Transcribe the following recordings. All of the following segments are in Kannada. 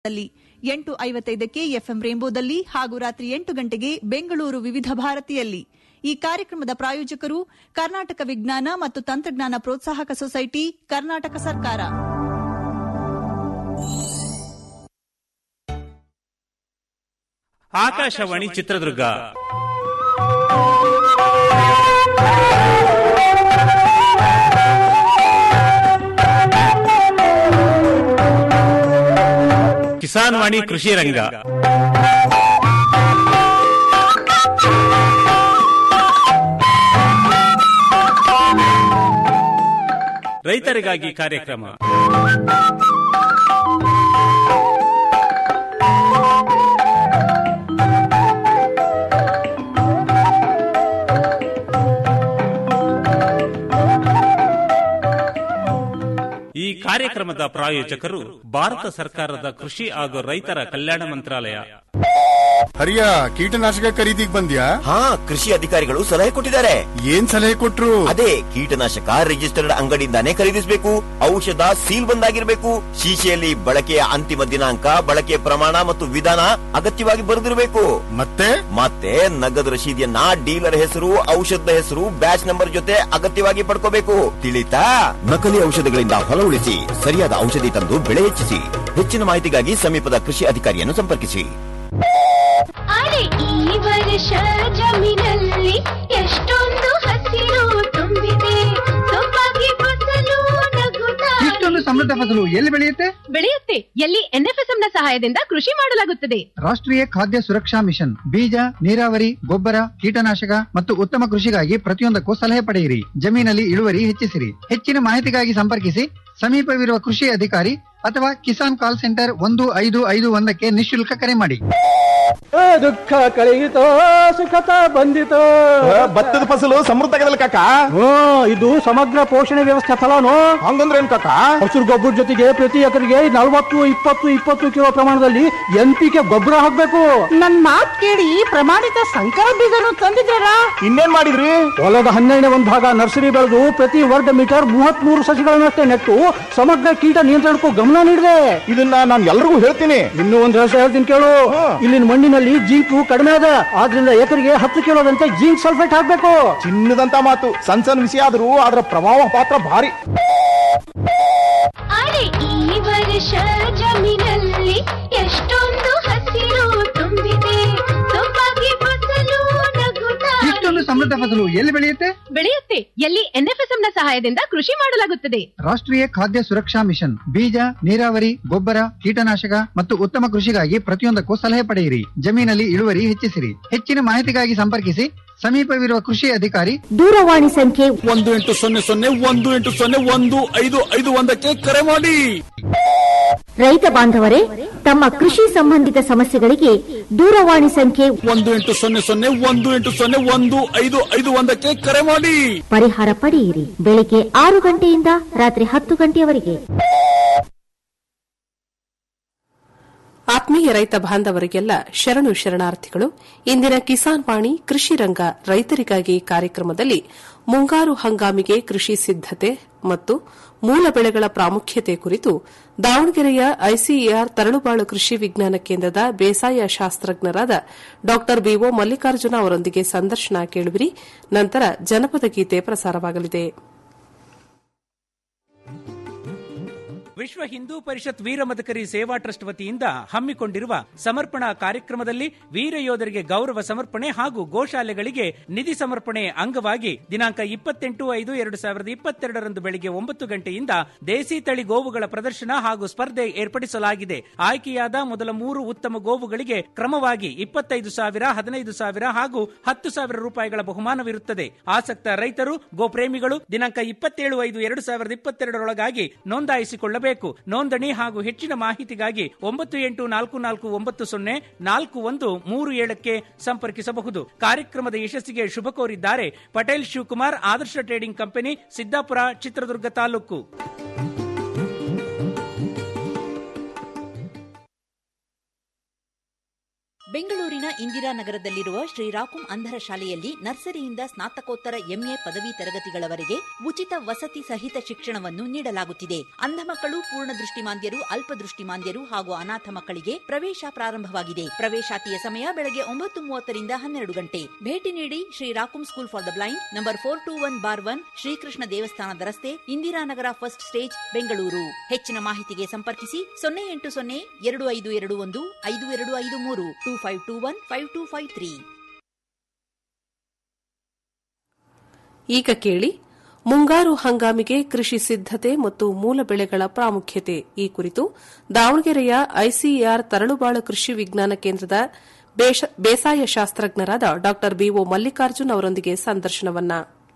ದಲ್ಲಿ ಎಂಟು ಐವತ್ತೈದಕ್ಕೆ ಎಫ್ಎಂ ರೇಂಬೋದಲ್ಲಿ ಹಾಗೂ ರಾತ್ರಿ ಎಂಟು ಗಂಟೆಗೆ ಬೆಂಗಳೂರು ವಿವಿಧ ಭಾರತಿಯಲ್ಲಿ ಈ ಕಾರ್ಯಕ್ರಮದ ಪ್ರಾಯೋಜಕರು ಕರ್ನಾಟಕ ವಿಜ್ಞಾನ ಮತ್ತು ತಂತ್ರಜ್ಞಾನ ಪ್ರೋತ್ಸಾಹಕ ಸೊಸೈಟಿ ಕರ್ನಾಟಕ ಸರ್ಕಾರ ಆಕಾಶವಾಣಿ ಚಿತ್ರದುರ್ಗ ಕಿಸಾನ್ ವಾಣಿ ಕೃಷಿ ರಂಗ ರೈತರಿಗಾಗಿ ಕಾರ್ಯಕ್ರಮ ಈ ಕಾರ್ಯಕ್ರಮದ ಪ್ರಾಯೋಜಕರು ಭಾರತ ಸರ್ಕಾರದ ಕೃಷಿ ಹಾಗೂ ರೈತರ ಕಲ್ಯಾಣ ಮಂತ್ರಾಲಯ ಹರಿಯ ಕೀಟನಾಶಕ ಖರೀದಿಗ್ ಬಂದ್ಯಾ ಹಾ ಕೃಷಿ ಅಧಿಕಾರಿಗಳು ಸಲಹೆ ಕೊಟ್ಟಿದ್ದಾರೆ ಏನ್ ಸಲಹೆ ಕೊಟ್ರು ಅದೇ ಕೀಟನಾಶಕ ರಿಜಿಸ್ಟರ್ಡ್ ಅಂಗಡಿಯಿಂದಾನೇ ಖರೀದಿಸಬೇಕು ಔಷಧ ಸೀಲ್ ಬಂದಾಗಿರ್ಬೇಕು ಶೀಶೆಯಲ್ಲಿ ಬಳಕೆಯ ಅಂತಿಮ ದಿನಾಂಕ ಬಳಕೆಯ ಪ್ರಮಾಣ ಮತ್ತು ವಿಧಾನ ಅಗತ್ಯವಾಗಿ ಬರೆದಿರಬೇಕು ಮತ್ತೆ ಮತ್ತೆ ನಗದು ರಶೀದಿಯನ್ನ ಡೀಲರ್ ಹೆಸರು ಔಷಧದ ಹೆಸರು ಬ್ಯಾಚ್ ನಂಬರ್ ಜೊತೆ ಅಗತ್ಯವಾಗಿ ಪಡ್ಕೋಬೇಕು ತಿಳಿತಾ ನಕಲಿ ಔಷಧಗಳಿಂದ ಹೊಲ ಉಳಿಸಿ ಸರಿಯಾದ ಔಷಧಿ ತಂದು ಬೆಳೆ ಹೆಚ್ಚಿಸಿ ಹೆಚ್ಚಿನ ಮಾಹಿತಿಗಾಗಿ ಸಮೀಪದ ಕೃಷಿ ಅಧಿಕಾರಿಯನ್ನು ಸಂಪರ್ಕಿಸಿ ಅರೆ ಈ ವರ್ಷ ಜಮೀನಲ್ಲಿ ಎಷ್ಟೊಂದು ಹಸಿರು ತುಂಬಿದೆ ಸೊಬಗೆ ಫಸಲು ನಗುತ್ತಾ ಇಷ್ಟೊಂದು ಸಮೃದ್ಧ ಫಸಲು ಎಲ್ಲಿ ಬೆಳೆಯುತ್ತೆ ಬೆಳೆಯುತ್ತೆ ಎಲ್ಲಿ ಎನ್ಎಫ್ಎಸ್ಎಂ ನ ಸಹಾಯದಿಂದ ಕೃಷಿ ಮಾಡಲಾಗುತ್ತದೆ ರಾಷ್ಟ್ರೀಯ ಖಾದ್ಯ ಸುರಕ್ಷಾ ಮಿಷನ್ ಬೀಜ ನೀರಾವರಿ ಗೊಬ್ಬರ ಕೀಟನಾಶಕ ಮತ್ತು ಉತ್ತಮ ಕೃಷಿಗಾಗಿ ಪ್ರತಿಯೊಂದಕ್ಕೂ ಸಲಹೆ ಪಡೆಯಿರಿ ಜಮೀನಲ್ಲಿ ಇಳುವರಿ ಹೆಚ್ಚಿಸಿರಿ ಹೆಚ್ಚಿನ ಮಾಹಿತಿಗಾಗಿ ಸಂಪರ್ಕಿಸಿ ಸಮೀಪವಿರುವ ಕೃಷಿ ಅಧಿಕಾರಿ ಅಥವಾ ಕಿಸಾನ್ ಕಾಲ್ ಸೆಂಟರ್ ಒಂದು ಐದು ಐದು ಒಂದಕ್ಕೆ ನಿಶುಲ್ಕ ಕರೆ ಮಾಡಿ ದುಃಖ ಕಳೆಯಿತೋ ಸುಖತ ಬಂದಿತೋ ಭತ್ತದ ಫಸಲು ಸಮೃದ್ಧಗದಲ್ಲ ಕಾಕ ಹ್ಞೂ ಇದು ಸಮಗ್ರ ಪೋಷಣೆ ವ್ಯವಸ್ಥೆ ಫಲಾನು ಹಂಗಂದ್ರೆ ಏನ್ ಕಾಕ ಹಸಿರು ಗೊಬ್ಬರ ಜೊತೆಗೆ ಪ್ರತಿ ಎಕರೆಗೆ ನಲವತ್ತು ಇಪ್ಪತ್ತು ಇಪ್ಪತ್ತು ಕಿಲೋ ಪ್ರಮಾಣದಲ್ಲಿ ಎನ್ ಪಿ ಕೆ ಗೊಬ್ಬರ ಹಾಕ್ಬೇಕು ನನ್ ಮಾತ್ ಕೇಳಿ ಪ್ರಮಾಣಿತ ಸಂಕರ ಬೀಜನು ತಂದಿದ್ದೀರಾ ಇನ್ನೇನ್ ಮಾಡಿದ್ರಿ ಹೊಲದ ಹನ್ನೆರಡನೇ ಒಂದು ಭಾಗ ನರ್ಸರಿ ಬೆಳೆದು ಪ್ರತಿ ವರ್ಗ ಮೀಟರ್ ಮೂವತ್ತ್ ಮೂರು ಸಸಿಗಳನ್ನಷ್ಟೇ ನೆಟ್ಟು ಸಮಗ್ರ ಕೀಟ ನಿಯಂತ್ರಣಕ್ಕೂ ಗಮನ ನೀಡಿದೆ ಇದನ್ನ ನಾನು ಎಲ್ರಿಗೂ ಹೇಳ್ತೀನಿ ಇನ್ನೂ ಒಂದು ರಹಸ್ಯ ಹೇಳ್ತೀನಿ ಕೇಳು ಇಲ್ಲಿನ ಮಣ್ಣಿನಲ್ಲಿ ಜಿಂಕು ಕಡಿಮೆ ಅದ ಆದ್ರಿಂದ ಎಕರೆಗೆ ಹತ್ತು ಕಿಲೋದಂತೆ ಜಿಂಕ್ ಸಲ್ಫೇಟ್ ಹಾಕ್ಬೇಕು ಚಿನ್ನದಂತ ಮಾತು ಸಣ್ಣ ಸಣ್ಣ ವಿಷಯ ಆದ್ರೂ ಅದರ ಪ್ರಭಾವ ಪಾತ್ರ ಭಾರಿ ಅರೆ ಈ ವರ್ಷ ಜಮೀನಲ್ಲಿ ಎಷ್ಟೊಂದು ಹಸಿರು ತುಂಬಿದೆ ಸೊಬಗೆ ಫಸಲು ನಗುತ್ತಾ ಇಷ್ಟೊಂದು ಸಮೃದ್ಧ ಫಸಲು ಎಲ್ಲಿ ಬೆಳೆಯುತ್ತೆ ಬೆಳೆಯುತ್ತೆ ಎಲ್ಲಿ ಎನ್ಎಫ್ಎಸ್ಎಂ ನ ಸಹಾಯದಿಂದ ಕೃಷಿ ಮಾಡಲಾಗುತ್ತದೆ ರಾಷ್ಟ್ರೀಯ ಖಾದ್ಯ ಸುರಕ್ಷಾ ಮಿಷನ್ ಬೀಜ ನೀರಾವರಿ ಗೊಬ್ಬರ ಕೀಟನಾಶಕ ಮತ್ತು ಉತ್ತಮ ಕೃಷಿಗಾಗಿ ಪ್ರತಿಯೊಂದಕ್ಕೂ ಸಲಹೆ ಪಡೆಯಿರಿ ಜಮೀನಲ್ಲಿ ಇಳುವರಿ ಹೆಚ್ಚಿಸಿರಿ ಹೆಚ್ಚಿನ ಮಾಹಿತಿಗಾಗಿ ಸಂಪರ್ಕಿಸಿ ಸಮೀಪವಿರುವ ಕೃಷಿ ಅಧಿಕಾರಿ ದೂರವಾಣಿ ಸಂಖ್ಯೆ ಒಂದು ಎಂಟು ಸೊನ್ನೆ ಸೊನ್ನೆ ಒಂದು ಎಂಟು ಸೊನ್ನೆ ಒಂದು ಐದು ಐದು ಒಂದಕ್ಕೆ ಕರೆ ಮಾಡಿ ರೈತ ಬಾಂಧವರೇ ತಮ್ಮ ಕೃಷಿ ಸಂಬಂಧಿತ ಸಮಸ್ಯೆಗಳಿಗೆ ದೂರವಾಣಿ ಸಂಖ್ಯೆ ಒಂದು ಎಂಟು ಸೊನ್ನೆ ಸೊನ್ನೆ ಒಂದು ಎಂಟು ಸೊನ್ನೆ ಒಂದು ಐದು ಐದು ಒಂದಕ್ಕೆ ಕರೆ ಮಾಡಿ ಪರಿಹಾರ ಪಡೆಯಿರಿ ಬೆಳಿಗ್ಗೆ ಆರು ಗಂಟೆಯಿಂದ ರಾತ್ರಿ ಹತ್ತು ಗಂಟೆಯವರೆಗೆ ಆತ್ಮೀಯ ರೈತ ಬಾಂಧವರಿಗೆಲ್ಲ ಶರಣು ಶರಣಾರ್ಥಿಗಳು ಇಂದಿನ ಕಿಸಾನ್ ವಾಣಿ ಕೃಷಿ ರಂಗ ರೈತರಿಗಾಗಿ ಕಾರ್ಯಕ್ರಮದಲ್ಲಿ ಮುಂಗಾರು ಹಂಗಾಮಿಗೆ ಕೃಷಿ ಸಿದ್ದತೆ ಮತ್ತು ಮೂಲ ಬೆಳೆಗಳ ಪ್ರಾಮುಖ್ಯತೆ ಕುರಿತು ದಾವಣಗೆರೆಯ ಐಸಿಎಆರ್ ತರಳುಬಾಳು ಕೃಷಿ ವಿಜ್ಞಾನ ಕೇಂದ್ರದ ಬೇಸಾಯ ಶಾಸ್ತ್ರಜ್ಞರಾದ ಡಾ ಬಿಒ ಮಲ್ಲಿಕಾರ್ಜುನ ಅವರೊಂದಿಗೆ ಸಂದರ್ಶನ ಕೇಳುವಿರಿ ನಂತರ ಜನಪದ ಗೀತೆ ಪ್ರಸಾರವಾಗಲಿದೆ ವಿಶ್ವ ಹಿಂದೂ ಪರಿಷತ್ ವೀರ ಮದಕರಿ ಸೇವಾ ಟ್ರಸ್ಟ್ ವತಿಯಿಂದ ಹಮ್ಮಿಕೊಂಡಿರುವ ಸಮರ್ಪಣಾ ಕಾರ್ಯಕ್ರಮದಲ್ಲಿ ವೀರ ಯೋಧರಿಗೆ ಗೌರವ ಸಮರ್ಪಣೆ ಹಾಗೂ ಗೋಶಾಲೆಗಳಿಗೆ ನಿಧಿ ಸಮರ್ಪಣೆ ಅಂಗವಾಗಿ ದಿನಾಂಕ ಇಪ್ಪತ್ತೆಂಟು ಐದು ಎರಡು ಸಾವಿರದ ಇಪ್ಪತ್ತೆರಡರಂದು ಬೆಳಿಗ್ಗೆ ಒಂಬತ್ತು ಗಂಟೆಯಿಂದ ದೇಸಿ ತಳಿ ಗೋವುಗಳ ಪ್ರದರ್ಶನ ಹಾಗೂ ಸ್ಪರ್ಧೆ ಏರ್ಪಡಿಸಲಾಗಿದೆ ಆಯ್ಕೆಯಾದ ಮೊದಲ ಮೂರು ಉತ್ತಮ ಗೋವುಗಳಿಗೆ ಕ್ರಮವಾಗಿ ಇಪ್ಪತ್ತೈದು ಸಾವಿರ ಹದಿನೈದು ಸಾವಿರ ಹಾಗೂ ಹತ್ತು ಸಾವಿರ ರೂಪಾಯಿಗಳ ಬಹುಮಾನವಿರುತ್ತದೆ ಆಸಕ್ತ ರೈತರು ಗೋಪ್ರೇಮಿಗಳು ದಿನಾಂಕ ಇಪ್ಪತ್ತೇಳು ಐದು ಎರಡು ಸಾವಿರದ ಇಪ್ಪತ್ತೆರಡರೊಳಗಾಗಿ ನೋಂದಾಯಿಸಿಕೊಳ್ಳಬೇಕು ನೋಂದಣಿ ಹಾಗೂ ಹೆಚ್ಚಿನ ಮಾಹಿತಿಗಾಗಿ ಒಂಬತ್ತು ಎಂಟು ನಾಲ್ಕು ನಾಲ್ಕು ಒಂಬತ್ತು ಸೊನ್ನೆ ನಾಲ್ಕು ಒಂದು ಮೂರು ಏಳಕ್ಕೆ ಸಂಪರ್ಕಿಸಬಹುದು ಕಾರ್ಯಕ್ರಮದ ಯಶಸ್ಸಿಗೆ ಶುಭ ಕೋರಿದ್ದಾರೆ ಪಟೇಲ್ ಶಿವಕುಮಾರ್ ಆದರ್ಶ ಟ್ರೇಡಿಂಗ್ ಕಂಪನಿ ಸಿದ್ದಾಪುರ ಚಿತ್ರದುರ್ಗ ತಾಲೂಕು ಬೆಂಗಳೂರಿನ ಇಂದಿರಾನಗರದಲ್ಲಿರುವ ಶ್ರೀರಾಕುಂ ಅಂಧರ ಶಾಲೆಯಲ್ಲಿ ನರ್ಸರಿಯಿಂದ ಸ್ನಾತಕೋತ್ತರ ಎಂಎ ಪದವಿ ತರಗತಿಗಳವರೆಗೆ ಉಚಿತ ವಸತಿ ಸಹಿತ ಶಿಕ್ಷಣವನ್ನು ನೀಡಲಾಗುತ್ತಿದೆ ಅಂಧ ಮಕ್ಕಳು ಪೂರ್ಣ ದೃಷ್ಟಿಮಾಂದ್ಯರು ಅಲ್ಪದೃಷ್ಟಿಮಾಂದ್ಯರು ಹಾಗೂ ಅನಾಥ ಮಕ್ಕಳಿಗೆ ಪ್ರವೇಶ ಪ್ರಾರಂಭವಾಗಿದೆ ಪ್ರವೇಶಾತಿಯ ಸಮಯ ಬೆಳಗ್ಗೆ ಒಂಬತ್ತು ಮೂವತ್ತರಿಂದ ಹನ್ನೆರಡು ಗಂಟೆ ಭೇಟಿ ನೀಡಿ ಶ್ರೀರಾಕುಂ school for the blind number four two one bar one Srikrishna ದೇವಸ್ಥಾನದ ರಸ್ತೆ ಇಂದಿರಾನಗರ ಫಸ್ಟ್ ಸ್ಟೇಜ್ ಬೆಂಗಳೂರು ಹೆಚ್ಚಿನ ಮಾಹಿತಿಗೆ ಸಂಪರ್ಕಿಸಿ ಸೊನ್ನೆ ಎಂಟು ಸೊನ್ನೆ ಎರಡು ಐದು ಎರಡು ಒಂದು ಐದು ಎರಡು ಐದು ಮೂರು two five two one five two five three ಈಗ ಕೇಳಿ ಮುಂಗಾರು ಹಂಗಾಮಿಗೆ ಕೃಷಿ ಸಿದ್ದತೆ ಮತ್ತು ಮೂಲ ಬೆಳೆಗಳ ಪ್ರಾಮುಖ್ಯತೆ ಈ ಕುರಿತು ದಾವಣಗೆರೆಯ ಐಸಿಎಆರ್ ತರಳುಬಾಳು ಕೃಷಿ ವಿಜ್ಞಾನ ಕೇಂದ್ರದ ಬೇಷ- ಬೇಸಾಯ ಶಾಸ್ತ್ರಜ್ಞರಾದ ಡಾ ಬಿಒ ಮಲ್ಲಿಕಾರ್ಜುನ್ ಅವರೊಂದಿಗೆ ಸಂದರ್ಶನವನ್ನ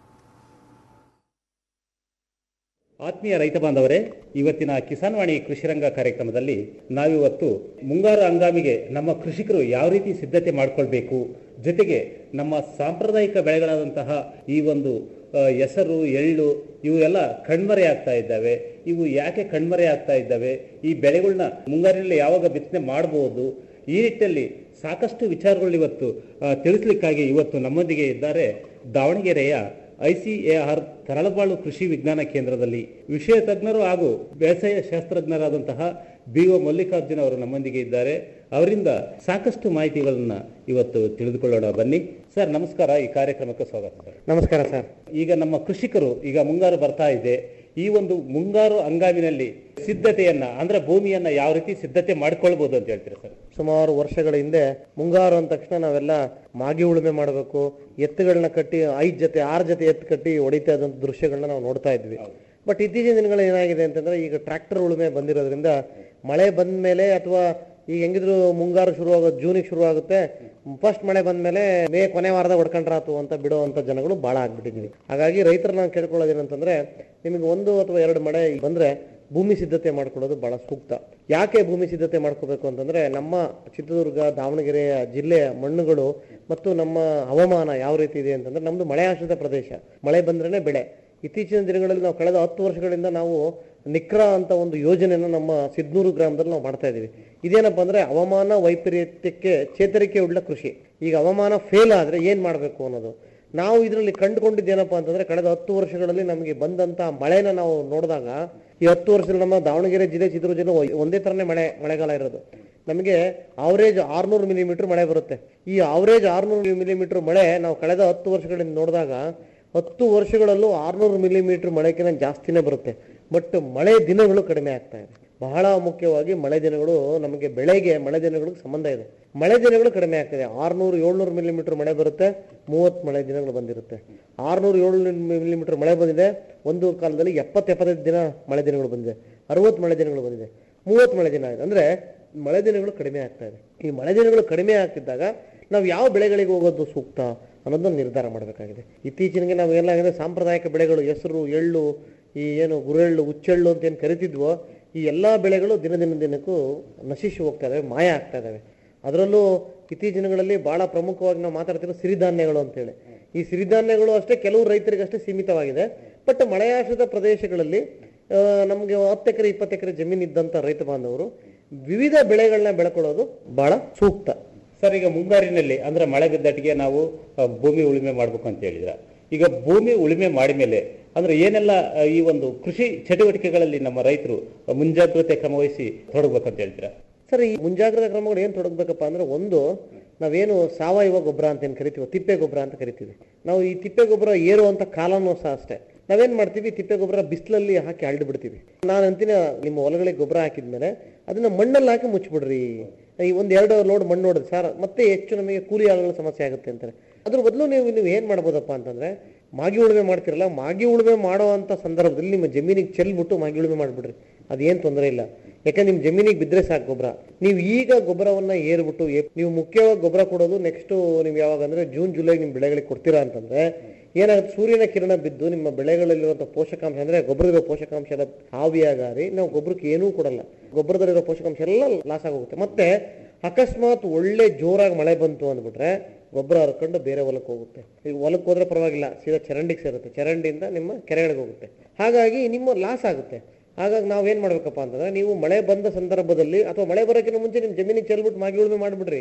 ಆತ್ಮೀಯ ರೈತ ಬಾಂಧವರೇ ಇವತ್ತಿನ ಕಿಸಾನ್ ವಾಣಿ ಕೃಷಿರಂಗ ಕಾರ್ಯಕ್ರಮದಲ್ಲಿ ನಾವಿವತ್ತು ಮುಂಗಾರು ಹಂಗಾಮಿಗೆ ನಮ್ಮ ಕೃಷಿಕರು ಯಾವ ರೀತಿ ಸಿದ್ಧತೆ ಮಾಡಿಕೊಳ್ಬೇಕು ಜೊತೆಗೆ ನಮ್ಮ ಸಾಂಪ್ರದಾಯಿಕ ಬೆಳೆಗಳಾದಂತಹ ಈ ಒಂದು ಆ, ಹೆಸರು ಎಳ್ಳು ಇವು ಎಲ್ಲ ಕಣ್ಮರೆ ಆಗ್ತಾ ಇದ್ದಾವೆ ಇವು ಯಾಕೆ ಕಣ್ಮರೆ ಆಗ್ತಾ ಇದ್ದಾವೆ ಈ ಬೆಳೆಗಳನ್ನ ಮುಂಗಾರಿನಲ್ಲಿ ಯಾವಾಗ ಬಿತ್ತನೆ ಮಾಡಬಹುದು ಈ ನಿಟ್ಟಿನಲ್ಲಿ ಸಾಕಷ್ಟು ವಿಚಾರಗಳು ಇವತ್ತು ಆ, ತಿಳಿಸ್ಲಿಕ್ಕಾಗಿ ಇವತ್ತು ನಮ್ಮೊಂದಿಗೆ ಇದ್ದಾರೆ ದಾವಣಗೆರೆಯ ಐಸಿಎಆರ್ ತರಳಬಾಳು ಕೃಷಿ ವಿಜ್ಞಾನ ಕೇಂದ್ರದಲ್ಲಿ ವಿಷಯ ತಜ್ಞರು ಹಾಗೂ ಬೇಸಾಯ ಶಾಸ್ತ್ರಜ್ಞರಾದಂತಹ ಬಿ ಒ ಮಲ್ಲಿಕಾರ್ಜುನ ಅವರು ನಮ್ಮೊಂದಿಗೆ ಇದ್ದಾರೆ ಅವರಿಂದ ಸಾಕಷ್ಟು ಮಾಹಿತಿಗಳನ್ನ ಇವತ್ತು ತಿಳಿದುಕೊಳ್ಳೋಣ ಬನ್ನಿ ಸರ್ ನಮಸ್ಕಾರ ಈ ಕಾರ್ಯಕ್ರಮಕ್ಕೆ ಸ್ವಾಗತ ಸರ್ ನಮಸ್ಕಾರ ಸರ್ ಈಗ ನಮ್ಮ ಕೃಷಿಕರು ಈಗ ಮುಂಗಾರು ಬರ್ತಾ ಇದೆ ಈ ಒಂದು ಮುಂಗಾರು ಹಂಗಾಮಿನಲ್ಲಿ ಸಿದ್ಧತೆಯನ್ನ ಅಂದ್ರೆ ಭೂಮಿಯನ್ನ ಯಾವ ರೀತಿ ಸಿದ್ಧತೆ ಮಾಡ್ಕೊಳ್ಬಹುದು ಅಂತ ಹೇಳ್ತೀರಾ ಸರ್ ಸುಮಾರು ವರ್ಷಗಳ ಹಿಂದೆ ಮುಂಗಾರು ಅಂದ ತಕ್ಷಣ ನಾವೆಲ್ಲ ಮಾಗಿ ಉಳುಮೆ ಮಾಡಬೇಕು ಎತ್ತುಗಳನ್ನ ಕಟ್ಟಿ ಐದ್ ಜೊತೆ ಆರು ಜೊತೆ ಎತ್ತು ಕಟ್ಟಿ ಹೊಡಿತಾ ಇದ್ದಂತ ದೃಶ್ಯಗಳನ್ನ ನಾವು ನೋಡ್ತಾ ಇದ್ವಿ ಬಟ್ ಇತ್ತೀಚಿನ ದಿನಗಳು ಏನಾಗಿದೆ ಅಂತಂದ್ರೆ ಈಗ ಟ್ರ್ಯಾಕ್ಟರ್ ಉಳುಮೆ ಬಂದಿರೋದ್ರಿಂದ ಮಳೆ ಬಂದ ಮೇಲೆ ಅಥವಾ ಈಗ ಹೆಂಗಿದ್ರು ಮುಂಗಾರು ಶುರು ಆಗೋದು ಜೂನಿಗೆ ಶುರು ಆಗುತ್ತೆ ಫಸ್ಟ್ ಮಳೆ ಬಂದ್ಮೇಲೆ ಮೇ ಕೊನೆ ವಾರದಾಗ ಹೊಡ್ಕೊಂಡ್ರಾತು ಅಂತ ಬಿಡುವಂತ ಜನಗಳು ಬಹಳ ಆಗ್ಬಿಟ್ಟಿದ್ವಿ ಹಾಗಾಗಿ ರೈತರನ್ನ ಕೇಳ್ಕೊಳ್ಳೋದೇನಂತಂದ್ರೆ ನಿಮಗೆ ಒಂದು ಅಥವಾ ಎರಡು ಮಳೆ ಬಂದ್ರೆ ಭೂಮಿ ಸಿದ್ಧತೆ ಮಾಡ್ಕೊಳ್ಳೋದು ಬಹಳ ಸೂಕ್ತ ಯಾಕೆ ಭೂಮಿ ಸಿದ್ಧತೆ ಮಾಡ್ಕೋಬೇಕು ಅಂತಂದ್ರೆ ನಮ್ಮ ಚಿತ್ರದುರ್ಗ ದಾವಣಗೆರೆಯ ಜಿಲ್ಲೆಯ ಮಣ್ಣುಗಳು ಮತ್ತು ನಮ್ಮ ಹವಾಮಾನ ಯಾವ ರೀತಿ ಇದೆ ಅಂತಂದ್ರೆ ನಮ್ದು ಮಳೆ ಆಶ್ರಿತ ಪ್ರದೇಶ ಮಳೆ ಬಂದ್ರೇನೆ ಬೆಳೆ ಇತ್ತೀಚಿನ ದಿನಗಳಲ್ಲಿ ನಾವು ಕಳೆದ ಹತ್ತು ವರ್ಷಗಳಿಂದ ನಾವು ನಿಕ್ರ ಅಂತ ಒಂದು ಯೋಜನೆಯನ್ನು ನಮ್ಮ ಸಿದ್ನೂರು ಗ್ರಾಮದಲ್ಲಿ ನಾವು ಮಾಡ್ತಾ ಇದೀವಿ ಇದೇನಪ್ಪ ಅಂದ್ರೆ ಹವಾಮಾನ ವೈಪರೀತ್ಯಕ್ಕೆ ಚೇತರಿಕೆ ಉಳ್ಳ ಕೃಷಿ ಈಗ ಹವಾಮಾನ ಫೇಲ್ ಆದ್ರೆ ಏನ್ ಮಾಡಬೇಕು ಅನ್ನೋದು ನಾವು ಇದರಲ್ಲಿ ಕಂಡುಕೊಂಡಿದ್ದೇನಪ್ಪ ಅಂತಂದ್ರೆ ಕಳೆದ ಹತ್ತು ವರ್ಷಗಳಲ್ಲಿ ನಮಗೆ ಬಂದಂತ ಮಳೆನ ನಾವು ನೋಡಿದಾಗ ಈ ಹತ್ತು ವರ್ಷದಲ್ಲಿ ನಮ್ಮ ದಾವಣಗೆರೆ ಜಿಲ್ಲೆ ಚಿತ್ರದುರ್ಗ ಜಿಲ್ಲೆ ಒ- ಒಂದೇ ತರನೇ ಮಳೆ ಮಳೆಗಾಲ ಇರೋದು ನಮಗೆ ಆವರೇಜ್ ಆರ್ನೂರು ಮಿಲಿಮೀಟರ್ ಮಳೆ ಬರುತ್ತೆ ಈ ಆವರೇಜ್ ಆರ್ನೂರು ಮಿಲಿಮೀಟರ್ ಮಳೆ ನಾವು ಕಳೆದ ಹತ್ತು ವರ್ಷಗಳಿಂದ ನೋಡಿದಾಗ ಹತ್ತು ವರ್ಷಗಳಲ್ಲೂ ಆರ್ನೂರು ಮಿಲಿಮೀಟರ್ ಮಳೆಗಿಂತ ಜಾಸ್ತಿನೇ ಬರುತ್ತೆ ಬಟ್ ಮಳೆ ದಿನಗಳು ಕಡಿಮೆ ಆಗ್ತಾ ಇದೆ ಬಹಳ ಮುಖ್ಯವಾಗಿ ಮಳೆ ದಿನಗಳು ನಮಗೆ ಬೆಳೆಗೆ ಮಳೆ ದಿನಗಳಿಗೆ ಸಂಬಂಧ ಇದೆ ಮಳೆ ದಿನಗಳು ಕಡಿಮೆ ಆಗ್ತಿದೆ ಆರ್ನೂರು ಏಳ್ನೂರು ಮಿಲಿಮೀಟರ್ ಮಳೆ ಬರುತ್ತೆ ಮೂವತ್ತು ಮಳೆ ದಿನಗಳು ಬಂದಿರುತ್ತೆ ಆರ್ನೂರು ಏಳ್ನೂರು ಮಿಲಿಮೀಟರ್ ಮಳೆ ಬಂದಿದೆ ಒಂದು ಕಾಲದಲ್ಲಿ ಎಪ್ಪತ್ತು ಎಪ್ಪತ್ತೈದು ದಿನ ಮಳೆ ದಿನಗಳು ಬಂದಿದೆ ಅರವತ್ತು ಮಳೆ ದಿನಗಳು ಬಂದಿದೆ ಮೂವತ್ತು ಮಳೆ ದಿನ ಆಗಿದೆ ಅಂದ್ರೆ ಮಳೆ ದಿನಗಳು ಕಡಿಮೆ ಆಗ್ತಾ ಇದೆ ಈ ಮಳೆ ದಿನಗಳು ಕಡಿಮೆ ಆಗ್ತಿದ್ದಾಗ ನಾವು ಯಾವ ಬೆಳೆಗಳಿಗೆ ಹೋಗೋದು ಸೂಕ್ತ ಅನ್ನೋದನ್ನ ನಿರ್ಧಾರ ಮಾಡಬೇಕಾಗಿದೆ ಇತ್ತೀಚಿನಗೆ ನಾವು ಏನಾಗಿದೆ ಸಾಂಪ್ರದಾಯಿಕ ಬೆಳೆಗಳು ಹೆಸರು ಎಳ್ಳು ಈ ಏನು ಗುರೆಳ್ಳು ಹುಚ್ಚೆಳ್ಳು ಅಂತ ಏನು ಕರಿತಿದ್ವೋ ಈ ಎಲ್ಲಾ ಬೆಳೆಗಳು ದಿನ ದಿನ ದಿನಕ್ಕೂ ನಶಿಸಿ ಹೋಗ್ತಾ ಇದಾವೆ ಮಾಯ ಆಗ್ತಾ ಇದಾವೆ ಅದರಲ್ಲೂ ಇತ್ತೀಚಿನ ದಿನಗಳಲ್ಲಿ ಬಹಳ ಪ್ರಮುಖವಾಗಿ ನಾವು ಮಾತಾಡ್ತಿರೋ ಸಿರಿಧಾನ್ಯಗಳು ಅಂತೇಳಿ ಈ ಸಿರಿಧಾನ್ಯಗಳು ಅಷ್ಟೇ ಕೆಲವು ರೈತರಿಗಷ್ಟೇ ಸೀಮಿತವಾಗಿದೆ ಬಟ್ ಮಳೆಯಾಶ್ರಿತ ಪ್ರದೇಶಗಳಲ್ಲಿ ಆ, ನಮ್ಗೆ ಹತ್ತು ಎಕರೆ ಇಪ್ಪತ್ತು ಎಕರೆ ಜಮೀನು ಇದ್ದಂತ ರೈತ ಬಾಂಧವರು ವಿವಿಧ ಬೆಳೆಗಳನ್ನ ಬೆಳ್ಕೊಳ್ಳೋದು ಬಹಳ ಸೂಕ್ತ ಸರ್ ಈಗ ಮುಂಗಾರಿನಲ್ಲಿ ಅಂದ್ರೆ ಮಳೆ ಬಿದ್ದಟ್ಟಿಗೆ ನಾವು ಆ, ಭೂಮಿ ಉಳುಮೆ ಮಾಡ್ಬೇಕು ಅಂತ ಹೇಳಿದ್ರ ಈಗ ಭೂಮಿ ಉಳುಮೆ ಮಾಡಿದ್ಮೇಲೆ ಅಂದ್ರೆ ಏನೆಲ್ಲ ಆ, ಈ ಒಂದು ಕೃಷಿ ಚಟುವಟಿಕೆಗಳಲ್ಲಿ ನಮ್ಮ ರೈತರು ಮುಂಜಾಗ್ರತೆ ಕ್ರಮ ವಹಿಸಿ ತೊಡಗ್ಬೇಕಂತ ಹೇಳ್ತೀರಾ ಸರ್ ಈ ಮುಂಜಾಗ್ರತಾ ಕ್ರಮಗಳು ಏನು ತೊಡಗಬೇಕಪ್ಪ ಅಂದ್ರೆ ಒಂದು ನಾವೇನು ಸಾವಯವ ಗೊಬ್ಬರ ಅಂತ ಏನು ಕರಿತೀವಿ ತಿಪ್ಪೆ ಗೊಬ್ಬರ ಅಂತ ಕರಿತೀವಿ ನಾವು ಈ ತಿಪ್ಪೆ ಗೊಬ್ಬರ ಏರುವಂತ ಕಾಲನೂ ಸಹ ಅಷ್ಟೇ ನಾವೇನ್ ಮಾಡ್ತೀವಿ ತಿಪ್ಪೆ ಗೊಬ್ಬರ ಬಿಸಿಲಲ್ಲಿ ಹಾಕಿ ಹರಡಿ ಬಿಡ್ತೀವಿ ನಾನು ಅಂತಿನ ನಿಮ್ಮ ಹೊಲಗಳಿಗೆ ಗೊಬ್ಬರ ಹಾಕಿದ್ಮೇಲೆ ಅದನ್ನ ಮಣ್ಣಲ್ಲಿ ಹಾಕಿ ಮುಚ್ಚಿಬಿಡ್ರಿ ಈ ಒಂದ್ ಎರಡು ಲೋಡ್ ಮಣ್ಣು ನೋಡಿದ್ರೆ ಸರ್ ಮತ್ತೆ ಹೆಚ್ಚು ನಮಗೆ ಕೂಲಿ ಆಳುಗಳ ಸಮಸ್ಯೆ ಆಗುತ್ತೆ ಅಂತಾರೆ ಅದ್ರ ಬದಲು ನೀವು ನೀವು ಏನ್ ಮಾಡ್ಬೋದಪ್ಪ ಅಂತಂದ್ರೆ ಮಾಗಿ ಉಳುಮೆ ಮಾಡ್ತಿರಲ್ಲ ಮಾಗಿ ಉಳುಮೆ ಮಾಡುವಂತ ಸಂದರ್ಭದಲ್ಲಿ ನಿಮ್ಮ ಜಮೀನಿಗೆ ಚೆಲ್ಬಿಟ್ಟು ಮಾಗಿ ಉಳುಮೆ ಮಾಡ್ಬಿಡ್ರಿ ಅದೇನ್ ತೊಂದರೆ ಇಲ್ಲ ಯಾಕಂದ್ರೆ ನಿಮ್ ಜಮೀನಿಗೆ ಬಿದ್ರೆ ಸಾಕು ಗೊಬ್ಬರ ನೀವು ಈಗ ಗೊಬ್ಬರವನ್ನ ಏರ್ಬಿಟ್ಟು ಏಪ್- ನೀವು ಮುಖ್ಯವಾಗಿ ಗೊಬ್ಬರ ಕೊಡೋದು ನೆಕ್ಸ್ಟ್ ನೀವು ಯಾವಾಗ ಅಂದ್ರೆ ಜೂನ್ ಜುಲೈ ನಿಮ್ ಬೆಳೆಗಳಿಗೆ ಕೊಡ್ತೀರಾ ಅಂತಂದ್ರೆ ಏನಾಗುತ್ತೆ ಸೂರ್ಯನ ಕಿರಣ ಬಿದ್ದು ನಿಮ್ಮ ಬೆಳೆಗಳಲ್ಲಿರುವಂತಹ ಪೋಷಕಾಂಶ ಅಂದ್ರೆ ಗೊಬ್ಬರದಲ್ಲಿರೋ ಪೋಷಕಾಂಶ ಎಲ್ಲ ಆವಿಯಾಗಾರಿ ನಾವು ಗೊಬ್ಬರಕ್ಕೆ ಏನೂ ಕೊಡಲ್ಲ ಗೊಬ್ಬರದಲ್ಲಿರೋ ಪೋಷಕಾಂಶ ಎಲ್ಲ ಲಾಸ್ ಆಗೋಗುತ್ತೆ ಮತ್ತೆ ಅಕಸ್ಮಾತ್ ಒಳ್ಳೆ ಜೋರಾಗಿ ಮಳೆ ಬಂತು ಅಂದ್ಬಿಟ್ರೆ ಗೊಬ್ಬರ ಹರ್ಕೊಂಡು ಬೇರೆ ಹೊಲಕ್ಕೆ ಹೋಗುತ್ತೆ ಈಗ ಹೊಲಕ್ಕೆ ಹೋದ್ರೆ ಪರವಾಗಿಲ್ಲ ಸೀದಾ ಚರಂಡಿಗೆ ಸೇರುತ್ತೆ ಚರಂಡಿಯಿಂದ ನಿಮ್ಮ ಕೆರೆಗಳಿಗೆ ಹೋಗುತ್ತೆ ಹಾಗಾಗಿ ನಿಮ್ಮ ಲಾಸ್ ಆಗುತ್ತೆ ಹಾಗಾಗಿ ನಾವೇನ್ ಮಾಡ್ಬೇಕಪ್ಪ ಅಂತಂದ್ರೆ ನೀವು ಮಳೆ ಬಂದ ಸಂದರ್ಭದಲ್ಲಿ ಅಥವಾ ಮಳೆ ಬರೋಕ್ಕಿಂತ ಮುಂಚೆ ನಿಮ್ಮ ಜಮೀನಿಗೆ ಚೆಲ್ಬಿಟ್ಟು ಮಾಗಿ ಉಳುಮೆ ಮಾಡ್ಬಿಡ್ರಿ